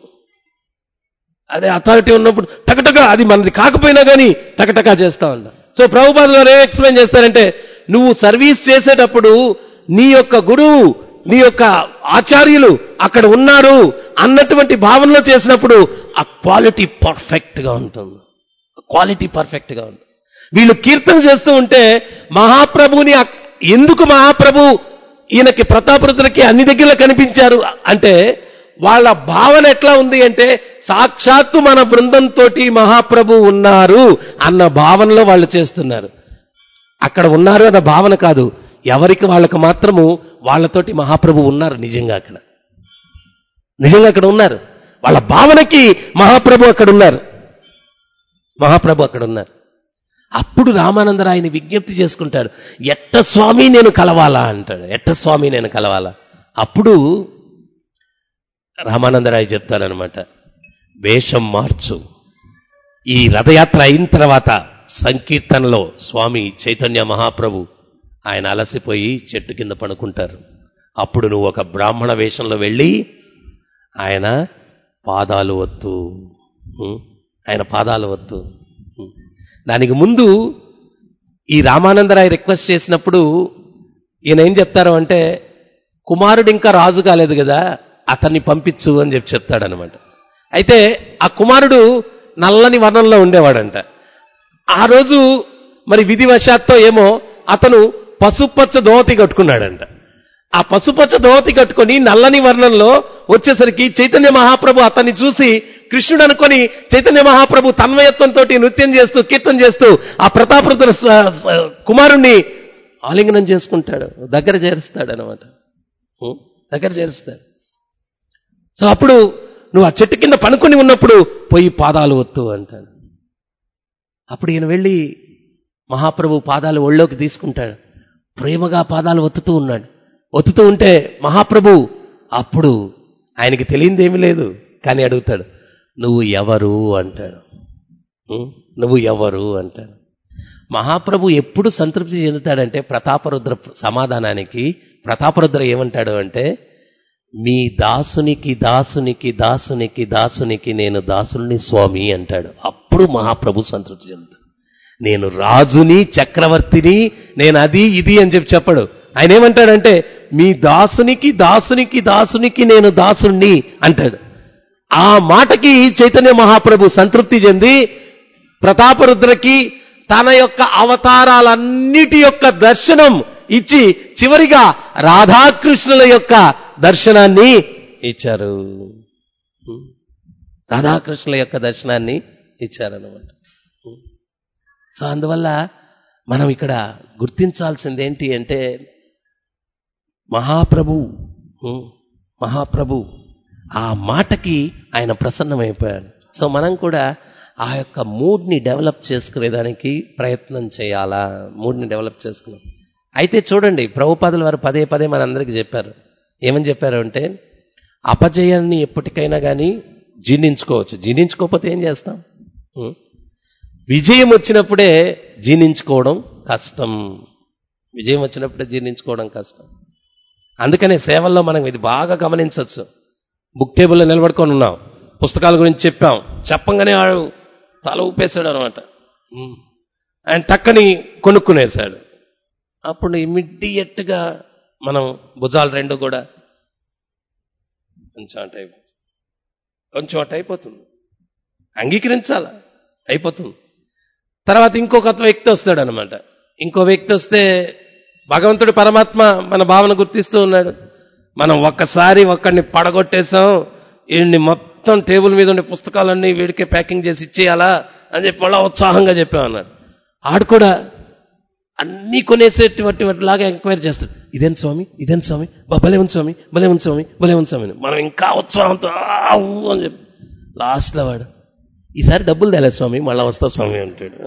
అదే అథారిటీ ఉన్నప్పుడు టకటక అది మనది కాకపోయినా కానీ టకటకా చేస్తా ఉంటా సో ప్రభుపాద గారు ఏం ఎక్స్ప్లెయిన్ చేస్తారంటే నువ్వు సర్వీస్ చేసేటప్పుడు నీ యొక్క గురువు నీ యొక్క ఆచార్యులు అక్కడ ఉన్నారు అన్నటువంటి భావనలో చేసినప్పుడు ఆ క్వాలిటీ పర్ఫెక్ట్ గా ఉంటుంది క్వాలిటీ పర్ఫెక్ట్ గా ఉంటుంది వీళ్ళు కీర్తన చేస్తూ ఉంటే మహాప్రభుని అక్- ఎందుకు మహాప్రభు ఈయనకి ప్రతాపరుద్రకి అన్ని దగ్గర కనిపించారు అంటే వాళ్ళ భావన ఎట్లా ఉంది అంటే సాక్షాత్తు మన బృందంతో మహాప్రభు ఉన్నారు అన్న భావనలో వాళ్ళు చేస్తున్నారు అక్కడ ఉన్నారు అన్న భావన కాదు ఎవరికి వాళ్ళకు మాత్రము వాళ్ళతోటి మహాప్రభు ఉన్నారు నిజంగా అక్కడ నిజంగా అక్కడ ఉన్నారు వాళ్ళ భావనకి మహాప్రభు అక్కడ ఉన్నారు మహాప్రభు అక్కడ ఉన్నారు అప్పుడు రామానందరాయని విజ్ఞప్తి చేసుకుంటాడు ఎట్ట స్వామి నేను కలవాలా అంటాడు ఎట్ట స్వామి నేను కలవాలా అప్పుడు రామానందరాయ చెప్తారనమాట వేషం మార్చు ఈ రథయాత్ర అయిన తర్వాత సంకీర్తనలో స్వామి చైతన్య మహాప్రభు ఆయన అలసిపోయి చెట్టు కింద పడుకుంటారు అప్పుడు నువ్వు ఒక బ్రాహ్మణ వేషంలో వెళ్ళి ఆయన పాదాలు వత్తు ఉం? ఆయన పాదాలు వత్తు ఉం. దానికి ముందు ఈ రామానందరాయ రిక్వెస్ట్ చేసినప్పుడు ఈయన ఏం చెప్తారు అంటే కుమారుడు ఇంకా రాజు కాలేదు కదా అతన్ని పంపించు అని చెప్పి చెప్తాడనమాట అయితే ఆ కుమారుడు నల్లని వర్ణంలో ఉండేవాడంట ఆ రోజు మరి విధివశాత్తో ఏమో అతను పసుపచ్చ ధోతి కట్టుకున్నాడంట ఆ పసుపచ్చ ధోతి కట్టుకొని నల్లని వర్ణంలో వచ్చేసరికి చైతన్య మహాప్రభు అతన్ని చూసి కృష్ణుడు అనుకొని చైతన్య మహాప్రభు తన్మయత్వంతో నృత్యం చేస్తూ కీర్తన చేస్తూ ఆ ప్రతాపరుద్ర స- స- కుమారుణ్ణి ఆలింగనం చేసుకుంటాడు దగ్గర చేరుస్తాడు అనమాట దగ్గర చేరుస్తాడు సో అప్పుడు నువ్వు ఆ చెట్టు కింద పనుకొని ఉన్నప్పుడు పోయి పాదాలు ఒత్తు అంటాడు అప్పుడు ఈయన వెళ్ళి మహాప్రభు పాదాలు ఒళ్ళోకి తీసుకుంటాడు ప్రేమగా పాదాలు ఒత్తుతూ ఉన్నాడు ఒత్తుతూ ఉంటే మహాప్రభు అప్పుడు ఆయనకి తెలియందేమీ లేదు కానీ అడుగుతాడు నువ్వు ఎవరు అంటాడు ఉం? నువ్వు ఎవరు అంటాడు మహాప్రభు ఎప్పుడు సంతృప్తి చెందుతాడంటే ప్రతాపరుద్ర సమాధానానికి ప్రతాపరుద్ర ఏమంటాడు అంటే మీ దాసునికి దాసునికి దాసునికి దాసునికి నేను దాసుని స్వామి అంటాడు అప్పుడు మహాప్రభు సంతృప్తి చెందుతాడు నేను రాజుని చక్రవర్తిని నేను అది ఇది అని చెప్పి చెప్పడు ఆయన ఏమంటాడంటే మీ దాసునికి దాసునికి దాసునికి నేను దాసుణ్ణి అంటాడు ఆ మాటకి చైతన్య మహాప్రభు సంతృప్తి చెంది ప్రతాపరుద్రకి తన యొక్క అవతారాలన్నిటి యొక్క దర్శనం ఇచ్చి చివరిగా రాధాకృష్ణుల యొక్క దర్శనాన్ని ఇచ్చారు రాధాకృష్ణుల యొక్క దర్శనాన్ని ఇచ్చారన్నమాట సో అందువల్ల మనం ఇక్కడ గుర్తించాల్సింది ఏంటి అంటే మహాప్రభు ఉం, మహాప్రభు ఆ మాటకి ఆయన ప్రసన్నమైపోయాడు సో మనం కూడా ఆ యొక్క మూడ్ని డెవలప్ చేసుకునేదానికి ప్రయత్నం చేయాలా మూడ్ని డెవలప్ చేసుకున్నాం అయితే చూడండి ప్రభుపాదుల వారు పదే పదే మనందరికీ చెప్పారు ఏమని చెప్పారు అంటే అపజయాన్ని ఎప్పటికైనా కానీ జీర్ణించుకోవచ్చు జీర్ణించుకోకపోతే ఏం చేస్తాం ఉం? విజయం వచ్చినప్పుడే జీర్ణించుకోవడం కష్టం విజయం వచ్చినప్పుడే జీర్ణించుకోవడం కష్టం అందుకనే సేవల్లో మనం ఇది బాగా గమనించవచ్చు బుక్ టేబుల్లో నిలబడుకొని ఉన్నాం పుస్తకాల గురించి చెప్పాం చెప్పంగానే ఆడు తల ఊపేశాడు అనమాట ఆయన టక్కని కొనుక్కునేశాడు అప్పుడు ఇమ్మీడియట్గా మనం భుజాలు రెండు కూడా కొంచెం అటు అయిపోతుంది కొంచెం అటు అయిపోతుంది అంగీకరించాలా అయిపోతుంది తర్వాత ఇంకొక వ్యక్తి వస్తాడు అనమాట ఇంకో వ్యక్తి వస్తే భగవంతుడు పరమాత్మ మన భావన గుర్తిస్తూ ఉన్నాడు మనం ఒక్కసారి ఒక్కడిని పడగొట్టేశాం వీడిని మొత్తం టేబుల్ మీద ఉండే పుస్తకాలన్నీ వీడికే ప్యాకింగ్ చేసి ఇచ్చేయాలా అని చెప్పి మళ్ళా ఉత్సాహంగా చెప్పామన్నాడు ఆడు కూడా అన్నీ కొనేసేటువంటి వాటిలాగా ఎంక్వైరీ చేస్తాడు ఇదేం స్వామి ఇదేం స్వామి బా భలే ఉంది స్వామి భలే ఉంది స్వామి భలే ఉంది స్వామి అని. మనం ఇంకా ఉత్సాహంతో "ఆ, ఊ" అని చెప్పి లాస్ట్లో వాడు ఈసారి డబ్బులు తేలేదు స్వామి మళ్ళా వస్తా స్వామి అంటాడు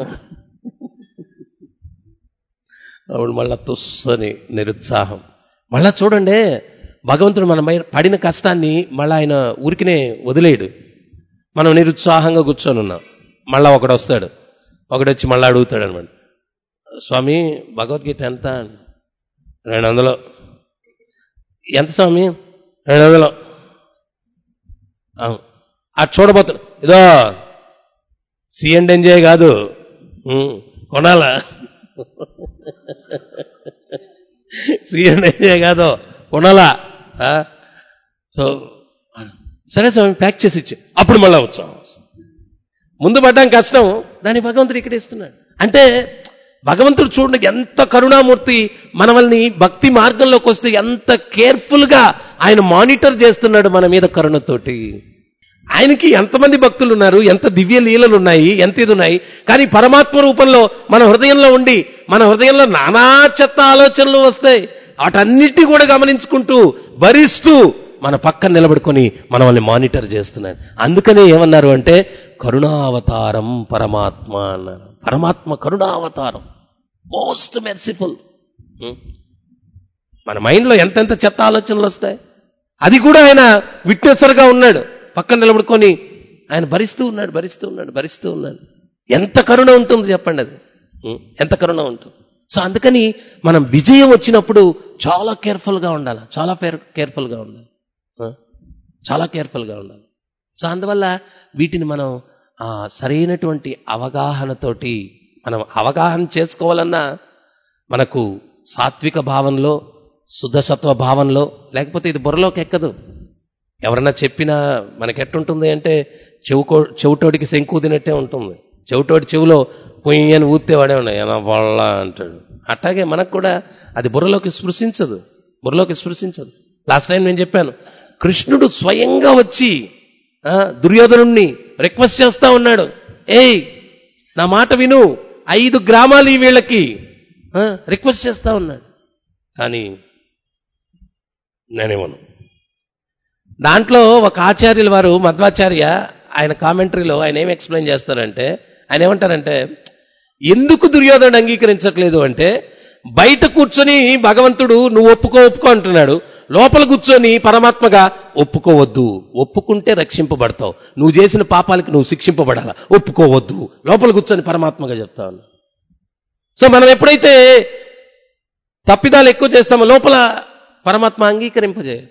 అప్పుడు మళ్ళా తుస్సని నిరుత్సాహం మళ్ళా చూడండి భగవంతుడు మన పైన పడిన కష్టాన్ని మళ్ళా ఆయన ఊరికినే వదిలేయడు మనం నిరుత్సాహంగా కూర్చొని ఉన్నాం మళ్ళా ఒకడు వస్తాడు ఒకడు వచ్చి మళ్ళీ అడుగుతాడు అనమాట స్వామి భగవద్గీత ఎంత రెండు వందలు ఎంత స్వామి రెండు వందలు అవును. అది చూడబోతున్నా ఇదో సి అండ్ ఎంజాయ్ కాదు ఉమ్, కొనాలా సి అండ్ ఎంజాయ్ కాదు కొనాలా ఆ? సో సరే స్వామి ప్యాక్ చేసి ఇచ్చి అప్పుడు మళ్ళా వచ్చాం ముందు పడ్డం కష్టం దాన్ని భగవంతుడు ఇక్కడ ఇస్తున్నాడు అంటే భగవంతుడు చూడండి ఎంత కరుణామూర్తి మనల్ని భక్తి మార్గంలోకి వస్తే ఎంత కేర్ఫుల్గా ఆయన మానిటర్ చేస్తున్నాడు మన మీద కరుణతోటి ఆయనకి ఎంతమంది భక్తులు ఉన్నారు ఎంత దివ్య లీలలు ఉన్నాయి ఎంత ఇది ఉన్నాయి కానీ పరమాత్మ రూపంలో మన హృదయంలో ఉండి మన హృదయంలో నానా చెత్త ఆలోచనలు వస్తాయి వాటన్నిటి కూడా గమనించుకుంటూ భరిస్తూ మన పక్కన నిలబడుకొని మనల్ని మానిటర్ చేస్తున్నాడు అందుకనే ఏమన్నారు అంటే కరుణావతారం పరమాత్మ అన్నారు పరమాత్మ కరుణావతారం మోస్ట్ మెర్సిఫుల్ మన మైండ్లో ఎంతెంత చెత్త ఆలోచనలు వస్తాయి అది కూడా ఆయన విట్నెసర్గా ఉన్నాడు పక్కన నిలబడుకొని ఆయన భరిస్తూ ఉన్నాడు భరిస్తూ ఉన్నాడు భరిస్తూ ఉన్నాడు ఎంత కరుణ ఉంటుంది చెప్పండి అది ఉం? ఎంత కరుణ ఉంటుంది సో అందుకని మనం విజయం వచ్చినప్పుడు చాలా కేర్ఫుల్గా ఉండాలి చాలా కేర్ఫుల్గా ఉండాలి ఆ? చాలా కేర్ఫుల్గా ఉండాలి సో అందువల్ల వీటిని మనం ఆ, సరైనటువంటి అవగాహనతోటి మనం అవగాహన చేసుకోవాలన్నా మనకు సాత్విక భావంలో శుద్ధసత్వ భావంలో లేకపోతే ఇది బుర్రలోకి ఎక్కదు ఎవరన్నా చెప్పినా మనకెట్టుంటుంది అంటే చెవుకో చెవిటోడికి శంకుదినట్టే ఉంటుంది చెవిటోడి చెవిలో పొయ్యి అని ఊతే వాడే ఉన్నాయి "ఏనా వాళ్ళ అంటాడు అట్లాగే మనకు కూడా అది బుర్రలోకి స్పృశించదు బుర్రలోకి స్పృశించదు లాస్ట్ టైం నేను చెప్పాను కృష్ణుడు స్వయంగా వచ్చి ఆ, దుర్యోధనుణ్ణి రిక్వెస్ట్ చేస్తా ఉన్నాడు ఏయ్ నా మాట విను ఐదు గ్రామాలు ఈ వీళ్ళకి ఆ, రిక్వెస్ట్ చేస్తా ఉన్నాడు కానీ నేనేమను దాంట్లో ఒక ఆచార్యుల వారు మధ్వాచార్య ఆయన కామెంటరీలో ఆయన ఏం ఎక్స్ప్లెయిన్ చేస్తారంటే ఆయన ఏమంటారంటే ఎందుకు దుర్యోధనుడు అంగీకరించట్లేదు అంటే బయట కూర్చొని భగవంతుడు నువ్వు ఒప్పుకో ఒప్పుకో అంటున్నాడు లోపల కూర్చొని పరమాత్మగా ఒప్పుకోవద్దు ఒప్పుకుంటే రక్షింపబడతావు నువ్వు చేసిన పాపాలకి నువ్వు శిక్షింపబడాలా ఒప్పుకోవద్దు లోపల కూర్చొని పరమాత్మగా చెప్తావు సో మనం ఎప్పుడైతే తప్పిదాలు ఎక్కువ చేస్తామో లోపల పరమాత్మ అంగీకరింపజేయ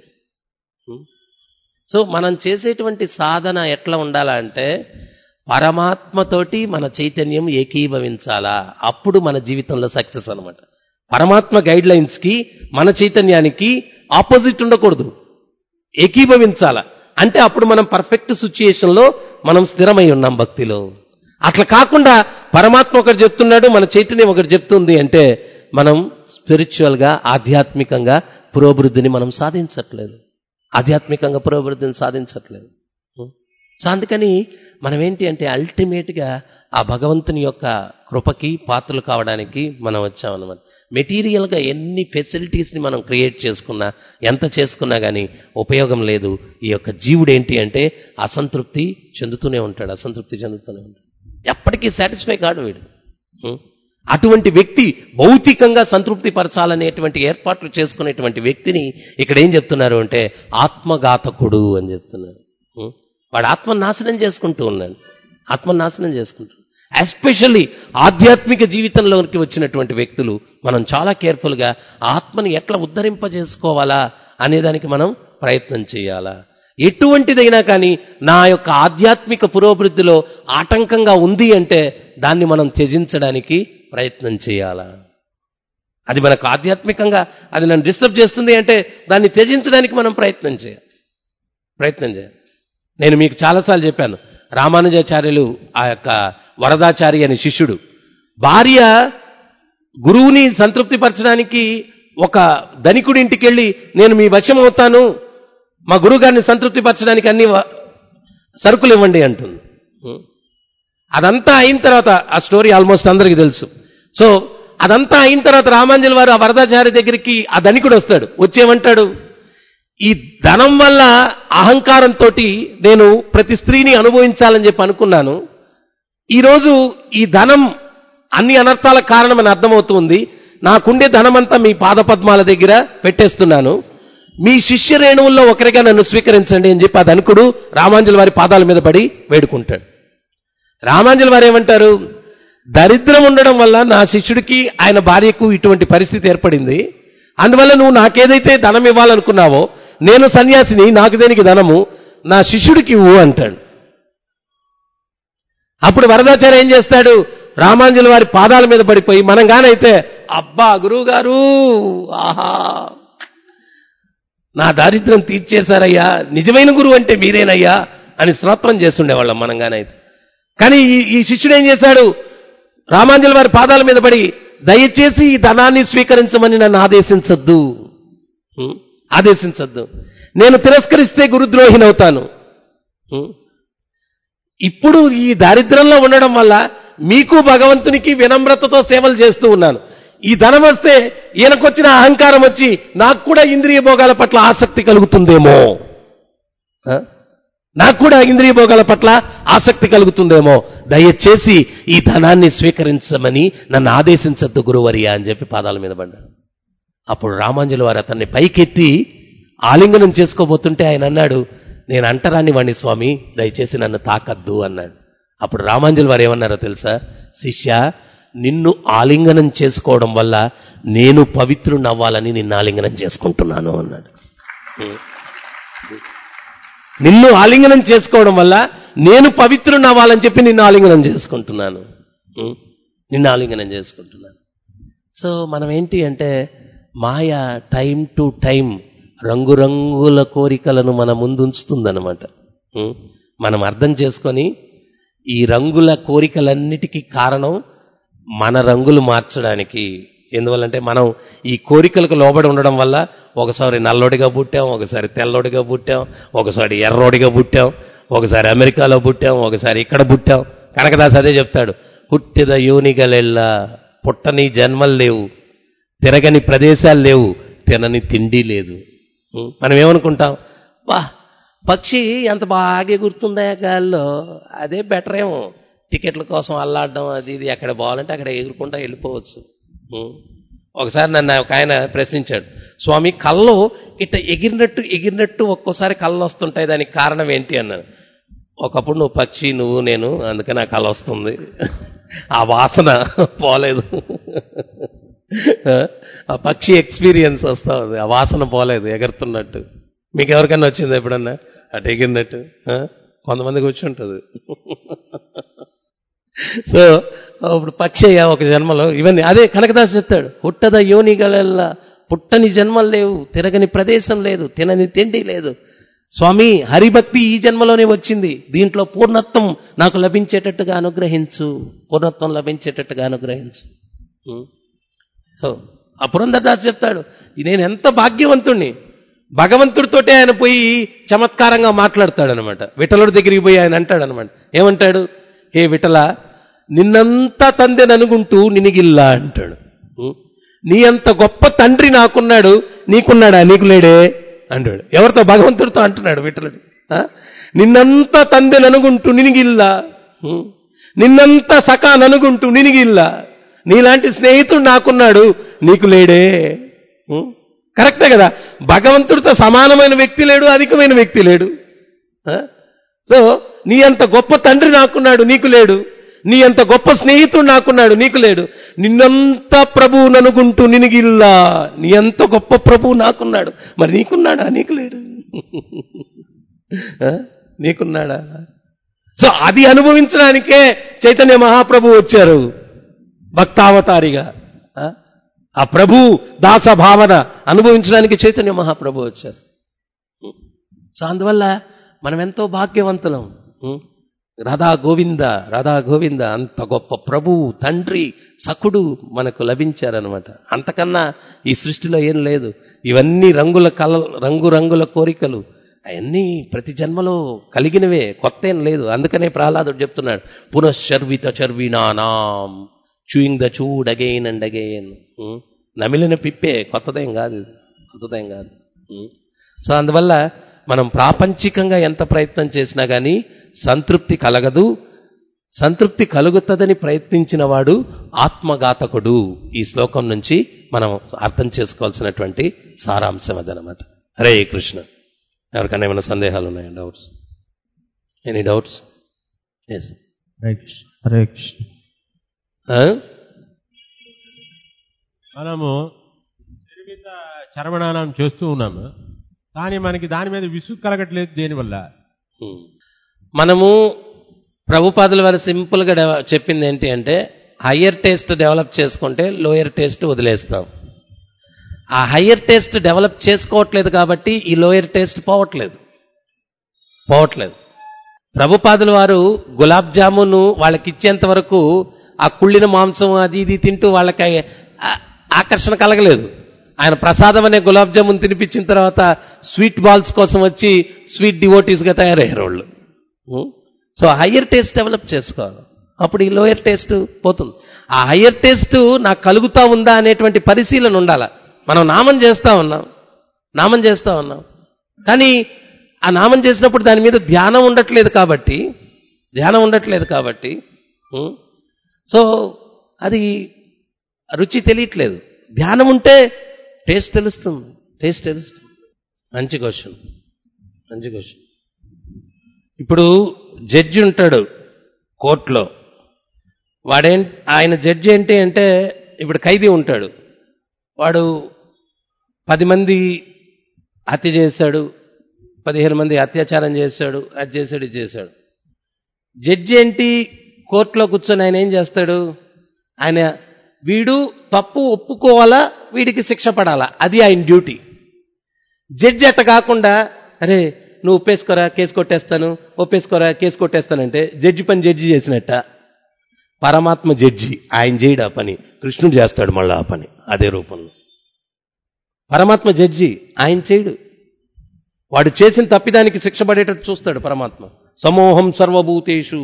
సో మనం చేసేటువంటి సాధన ఎట్లా ఉండాలా అంటే పరమాత్మతోటి మన చైతన్యం ఏకీభవించాలా అప్పుడు మన జీవితంలో సక్సెస్ అన్నమాట పరమాత్మ గైడ్ లైన్స్కి మన చైతన్యానికి ఆపోజిట్ ఉండకూడదు ఏకీభవించాలా అంటే అప్పుడు మనం పర్ఫెక్ట్ సిచ్యుయేషన్లో మనం స్థిరమై ఉన్నాం భక్తిలో అట్లా కాకుండా పరమాత్మ ఒకటి చెప్తున్నాడు మన చైతన్యం ఒకటి చెప్తుంది అంటే మనం స్పిరిచువల్గా ఆధ్యాత్మికంగా పురోభివృద్ధిని మనం సాధించట్లేదు ఆధ్యాత్మికంగా పురోభివృద్ధిని సాధించట్లేదు సో అందుకని మనం ఏంటి అంటే అల్టిమేట్గా ఆ భగవంతుని యొక్క కృపకి పాత్రలు కావడానికి మనం వచ్చామన్నమాట మెటీరియల్గా ఎన్ని ఫెసిలిటీస్ని మనం క్రియేట్ చేసుకున్నా ఎంత చేసుకున్నా కానీ ఉపయోగం లేదు ఈ యొక్క జీవుడు ఏంటి అంటే అసంతృప్తి చెందుతూనే ఉంటాడు అసంతృప్తి చెందుతూనే ఉంటాడు ఎప్పటికీ సాటిస్ఫై కాడు వీడు ఉం? అటువంటి వ్యక్తి భౌతికంగా సంతృప్తి పరచాలనేటువంటి ఏర్పాట్లు చేసుకునేటువంటి వ్యక్తిని ఇక్కడ ఏం చెప్తున్నారు అంటే ఆత్మఘాతకుడు అని చెప్తున్నారు ఉం? వాడు ఆత్మ నాశనం చేసుకుంటూ ఉన్నాడు ఆత్మ నాశనం చేసుకుంటూ ఎస్పెషల్లీ ఆధ్యాత్మిక జీవితంలోకి వచ్చినటువంటి వ్యక్తులు మనం చాలా కేర్ఫుల్గా ఆత్మని ఎట్లా ఉద్ధరింపజేసుకోవాలా అనేదానికి మనం ప్రయత్నం చేయాలా ఎటువంటిదైనా కానీ నా యొక్క ఆధ్యాత్మిక పురోభివృద్ధిలో ఆటంకంగా ఉంది అంటే దాన్ని మనం త్యజించడానికి ప్రయత్నం చేయాలా అది మనకు ఆధ్యాత్మికంగా అది నన్ను డిస్టర్బ్ చేస్తుంది అంటే దాన్ని త్యజించడానికి మనం ప్రయత్నం చేయాలి ప్రయత్నం చేయాలి నేను మీకు చాలాసార్లు చెప్పాను రామానుజాచార్యులు ఆ యొక్క వరదాచారి అనే శిష్యుడు భార్య గురువుని సంతృప్తిపరచడానికి ఒక ధనికుడి ఇంటికి వెళ్ళి నేను మీ వశం అవుతాను మా గురువుగారిని సంతృప్తిపరచడానికి అన్ని వ- సరుకులు ఇవ్వండి అంటుంది ఉం. అదంతా అయిన తర్వాత ఆ స్టోరీ ఆల్మోస్ట్ అందరికీ తెలుసు సో అదంతా అయిన తర్వాత రామాంజలి వారు ఆ వరదాచారి దగ్గరికి ఆ ధనికుడు వస్తాడు వచ్చేమంటాడు ఈ ధనం వల్ల అహంకారంతో నేను ప్రతి స్త్రీని అనుభవించాలని చెప్పి అనుకున్నాను ఈరోజు ఈ ధనం అన్ని అనర్థాల కారణమని అర్థమవుతుంది నాకుండే ధనమంతా మీ పాదపద్మాల దగ్గర పెట్టేస్తున్నాను మీ శిష్య రేణువుల్లో ఒకరిగా నన్ను స్వీకరించండి అని చెప్పి ఆ ధనికుడు రామాంజలి వారి పాదాల మీద పడి వేడుకుంటాడు రామాంజలి వారు ఏమంటారు దరిద్రం ఉండడం వల్ల నా శిష్యుడికి ఆయన భార్యకు ఇటువంటి పరిస్థితి ఏర్పడింది అందువల్ల నువ్వు నాకేదైతే ధనం ఇవ్వాలనుకున్నావో నేను సన్యాసిని నాకు దేనికి ధనము నా శిష్యుడికి ఇవ్వు అంటాడు అప్పుడు వరదాచార్య ఏం చేస్తాడు రామాంజలి వారి పాదాల మీద పడిపోయి మనం గానైతే అబ్బా గురువు గారు ఆహా నా దారిద్ర్యం తీర్చేశారయ్యా నిజమైన గురువు అంటే మీరేనయ్యా అని స్తోత్రం చేస్తుండేవాళ్ళం మనం గానైతే కానీ ఈ ఈ శిష్యుడు ఏం చేశాడు రామాంజలి వారి పాదాల మీద పడి దయచేసి ఈ ధనాన్ని స్వీకరించమని నన్ను ఆదేశించొద్దు హ్మ్? ఆదేశించొద్దు నేను తిరస్కరిస్తే గురుద్రోహినవుతాను హ్మ్? ఇప్పుడు ఈ దారిద్ర్యంలో ఉండడం వల్ల మీకు భగవంతునికి వినమ్రతతో సేవలు చేస్తూ ఉన్నాను ఈ ధనం వస్తే ఈయనకొచ్చిన అహంకారం వచ్చి నాకు కూడా ఇంద్రియ భోగాల పట్ల ఆసక్తి కలుగుతుందేమో ఆ? నాకు కూడా ఇంద్రియ భోగాల పట్ల ఆసక్తి కలుగుతుందేమో దయచేసి ఈ ధనాన్ని స్వీకరించమని నన్ను ఆదేశించద్దు గురువర్య అని చెప్పి పాదాల మీద పడ్డాడు అప్పుడు రామాంజుల వారు అతన్ని పైకెత్తి ఆలింగనం చేసుకోబోతుంటే ఆయన అన్నాడు నేను అంటరాని వాణ్ణి స్వామి దయచేసి నన్ను తాకద్దు అన్నాడు అప్పుడు రామాంజుల వారు ఏమన్నారో తెలుసా శిష్య నిన్ను ఆలింగనం చేసుకోవడం వల్ల నేను పవిత్రుని అవ్వాలని నిన్ను ఆలింగనం చేసుకుంటున్నాను అన్నాడు నిన్ను ఆలింగనం చేసుకోవడం వల్ల నేను పవిత్రుని అవ్వాలని చెప్పి నిన్ను ఆలింగనం చేసుకుంటున్నాను ఉం? నిన్ను ఆలింగనం చేసుకుంటున్నాను సో మనం ఏంటి అంటే మాయ టైం టు టైం రంగురంగుల కోరికలను మన ముందు ఉంచుతుందన్నమాట ఉం? మనం అర్థం చేసుకొని ఈ రంగుల కోరికలన్నిటికీ కారణం మన రంగులు మార్చడానికి ఎందువల్లంటే మనం ఈ కోరికలకు లోబడి ఉండడం వల్ల ఒకసారి నల్లోడిగా పుట్టాం ఒకసారి తెల్లోడిగా పుట్టాం ఒకసారి ఎర్రోడిగా పుట్టాం ఒకసారి అమెరికాలో పుట్టాం ఒకసారి ఇక్కడ పుట్టాం కనకదాస్ అదే చెప్తాడు పుట్టిద యోనిగలెల్ల పుట్టని జన్మలు లేవు తిరగని ప్రదేశాలు లేవు తినని తిండి లేదు ఉం? మనం ఏమనుకుంటాం వా పక్షి ఎంత బాగా గుర్తుందా గాల్లో అదే బెటర్ ఏమో టికెట్ల కోసం అల్లాడడం అది ఇది ఎక్కడ పోవాలంటే అక్కడ ఎగురుకుంటా వెళ్ళిపోవచ్చు ఉం. ఒకసారి నన్ను ఒక ఆయన ప్రశ్నించాడు స్వామి కళ్ళు ఇట్ట ఎగిరినట్టు ఎగిరినట్టు ఒక్కోసారి కళ్ళు వస్తుంటాయి దానికి కారణం ఏంటి అన్నాను ఒకప్పుడు నువ్వు పక్షి నువ్వు నేను అందుకే నాకు కళ వస్తుంది ఆ వాసన పోలేదు ఆ పక్షి ఎక్స్పీరియన్స్ వస్తా ఉంది ఆ వాసన పోలేదు ఎగురుతున్నట్టు మీకు ఎవరికైనా వచ్చింది ఎప్పుడన్నా అటు ఎగిరినట్టు ఆ? కొంతమందికి వచ్చి ఉంటుంది సో ఇప్పుడు పక్షి అయ్యా ఒక జన్మలో ఇవన్నీ అదే కనకదాస్ చెప్తాడు పుట్టద యోనిగలల్లా పుట్టని జన్మలు లేవు తిరగని ప్రదేశం లేదు తినని తిండి లేదు స్వామి హరిభక్తి ఈ జన్మలోనే వచ్చింది దీంట్లో పూర్ణత్వం నాకు లభించేటట్టుగా అనుగ్రహించు పూర్ణత్వం లభించేటట్టుగా అనుగ్రహించు ఉం? ఓ, ఆ పురంధరదాస్ చెప్తాడు నేను ఎంత భాగ్యవంతుణ్ణి భగవంతుడితోటే ఆయన పోయి చమత్కారంగా మాట్లాడతాడు అనమాట విఠలుడి దగ్గరికి పోయి ఆయన అంటాడు అనమాట ఏమంటాడు ఏ విఠల నిన్నంతా తందెననుకుంటూ నినిగిల్లా అంటాడు ఉం? నీ అంత గొప్ప తండ్రి నాకున్నాడు నీకున్నాడా నీకు లేడే అంటాడు ఎవరితో భగవంతుడితో అంటున్నాడు విఠలుడు ఆ? నిన్నంతా తందెననుకుంటూ నినిగిల్లా ఉం? నిన్నంతా సఖా ననుగుంటూ నినిగిల్లా నీలాంటి స్నేహితుడు నాకున్నాడు నీకు లేడే ఉం? కరెక్టే కదా భగవంతుడితో సమానమైన వ్యక్తి లేడు అధికమైన వ్యక్తి లేడు ఆ? సో నీ అంత గొప్ప తండ్రి నాకున్నాడు నీకు లేడు నీ అంత గొప్ప స్నేహితుడు నాకున్నాడు నీకు లేడు నిన్నంత ప్రభువు ననుకుంటూ నినిగిల్లా నీ అంత గొప్ప ప్రభువు నాకున్నాడు మరి నీకున్నాడా నీకు లేడు ఆ? నీకున్నాడా సో అది అనుభవించడానికే చైతన్య మహాప్రభు వచ్చారు భక్తావతారిగా ఆ? ఆ ప్రభు దాస భావన అనుభవించడానికి చైతన్య మహాప్రభు వచ్చారు సో అందువల్ల మనం ఎంతో భాగ్యవంతులం ఉం? రాధా గోవింద రాధా గోవింద అంత గొప్ప ప్రభు తండ్రి సఖుడు మనకు లభించారనమాట అంతకన్నా ఈ సృష్టిలో ఏం లేదు ఇవన్నీ రంగుల కల రంగు రంగుల కోరికలు అవన్నీ ప్రతి జన్మలో కలిగినవే కొత్త ఏం లేదు అందుకనే ప్రహ్లాదుడు చెప్తున్నాడు పునశ్చర్విత చర్వినానాం chewing the chewed again and again నమిలిన పిప్పే కొత్తదేం కాదు ఇది. కొత్తదేం కాదు ఉం? సో అందువల్ల మనం ప్రాపంచికంగా ఎంత ప్రయత్నం చేసినా కానీ సంతృప్తి కలగదు సంతృప్తి కలుగుతుందని ప్రయత్నించిన వాడు ఆత్మఘాతకుడు ఈ శ్లోకం నుంచి మనం అర్థం చేసుకోవాల్సినటువంటి సారాంశం అదనమాట హరే కృష్ణ ఎవరికైనా ఏమైనా సందేహాలు ఉన్నాయా doubts any doubts yes Hare Krishna Hare Krishna ఆ? మనము నిర్మిత చరమణానం చేస్తూ ఉన్నాము కానీ మనకి దాని మీద విసుగు కలగట్లేదు దేనివల్ల ఉమ్. మనము ప్రభుపాదుల వారు సింపుల్గా డెవ- చెప్పింది ఏంటి అంటే హయ్యర్ టేస్ట్ డెవలప్ చేసుకుంటే లోయర్ టేస్ట్ వదిలేస్తాం ఆ హయ్యర్ టేస్ట్ డెవలప్ చేసుకోవట్లేదు కాబట్టి ఈ లోయర్ టేస్ట్ పోవట్లేదు పోవట్లేదు ప్రభుపాదుల వారు గులాబ్ జామును వాళ్ళకి ఇచ్చేంత వరకు ఆ కుళ్ళిన మాంసం అది ఇది తింటూ వాళ్ళకి ఆ- ఆకర్షణ కలగలేదు ఆయన ప్రసాదం అనే గులాబ్ జామున్ తినిపించిన తర్వాత స్వీట్ బాల్స్ కోసం వచ్చి స్వీట్ డివోటీస్గా తయారయ్యారు వాళ్ళు ఉం? సో హయ్యర్ టేస్ట్ డెవలప్ చేసుకోవాలి అప్పుడు ఈ లోయర్ టేస్ట్ పోతుంది ఆ హయ్యర్ టేస్ట్ నాకు కలుగుతా ఉందా అనేటువంటి పరిశీలన ఉండాల మనం నామం చేస్తా ఉన్నాం నామం చేస్తా ఉన్నాం కానీ ఆ నామం చేసినప్పుడు దాని మీద ధ్యానం ఉండట్లేదు కాబట్టి ధ్యానం ఉండట్లేదు కాబట్టి ఉం? సో అది రుచి తెలియట్లేదు ధ్యానం ఉంటే టేస్ట్ తెలుస్తుంది టేస్ట్ తెలుస్తుంది మంచి క్వశ్చన్ మంచి క్వశ్చన్ ఇప్పుడు జడ్జి ఉంటాడు కోర్టులో వాడేం ఆయన జడ్జి ఏంటి అంటే ఇప్పుడు ఖైదీ ఉంటాడు వాడు పది మంది హత్య చేశాడు పదిహేను మంది అత్యాచారం చేశాడు అది చేశాడు ఇది చేశాడు జడ్జి ఏంటి కోర్టులో కూర్చొని ఆయన ఏం చేస్తాడు ఆయన వీడు తప్పు ఒప్పుకోవాలా వీడికి శిక్ష పడాలా అది ఆయన డ్యూటీ జడ్జి అట్ట కాకుండా అరే నువ్వు ఒప్పేసుకోరా కేసు కొట్టేస్తాను ఒప్పేసుకోరా కేసు కొట్టేస్తానంటే జడ్జి పని జడ్జి చేసినట్ట పరమాత్మ జడ్జి ఆయన చేయడు ఆ పని కృష్ణుడు చేస్తాడు మళ్ళీ ఆ పని అదే రూపంలో పరమాత్మ జడ్జి ఆయన చేయడు వాడు చేసిన తప్పిదానికి శిక్ష పడేటట్టు చూస్తాడు పరమాత్మ సమూహం సర్వభూతేషు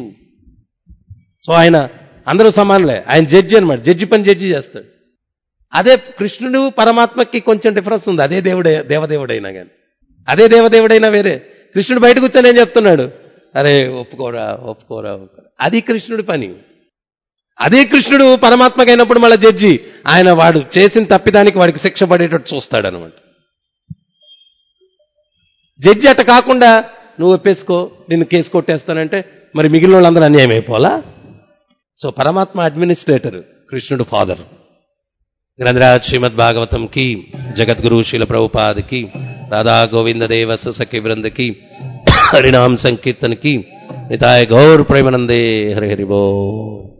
సో ఆయన అందరూ సమానులే ఆయన జడ్జి అనమాట జడ్జి పని జడ్జి చేస్తాడు అదే కృష్ణుడు పరమాత్మకి కొంచెం డిఫరెన్స్ ఉంది అదే దేవుడే దేవదేవుడైనా కానీ అదే దేవదేవుడైనా వేరే కృష్ణుడు బయట కూర్చొని ఏం చెప్తున్నాడు అరే ఒప్పుకోరా ఒప్పుకోరా ఒప్పుకోరా అది కృష్ణుడి పని అదే కృష్ణుడు పరమాత్మకైనప్పుడు మళ్ళీ జడ్జి ఆయన వాడు చేసిన తప్పిదానికి వాడికి శిక్ష పడేటట్టు చూస్తాడు అనమాట జడ్జి అట్ట కాకుండా నువ్వు ఒప్పేసుకో నిన్ను కేసు కొట్టేస్తానంటే మరి మిగిలిన వాళ్ళందరూ అన్యాయం అయిపోవాలా సో పరమాత్మ అడ్మినిస్ట్రేటర్ కృష్ణుడు ఫాదర్ గ్రంథరాజ్ శ్రీమద్ భాగవతం కి జగద్గురు శీల ప్రభుపాద్ కి రాధా గోవింద దేవస్ సఖి వృంద కి హరినామ సంకీర్తన్ కి నితాయ గౌర్ ప్రేమనందే హరి హరి బో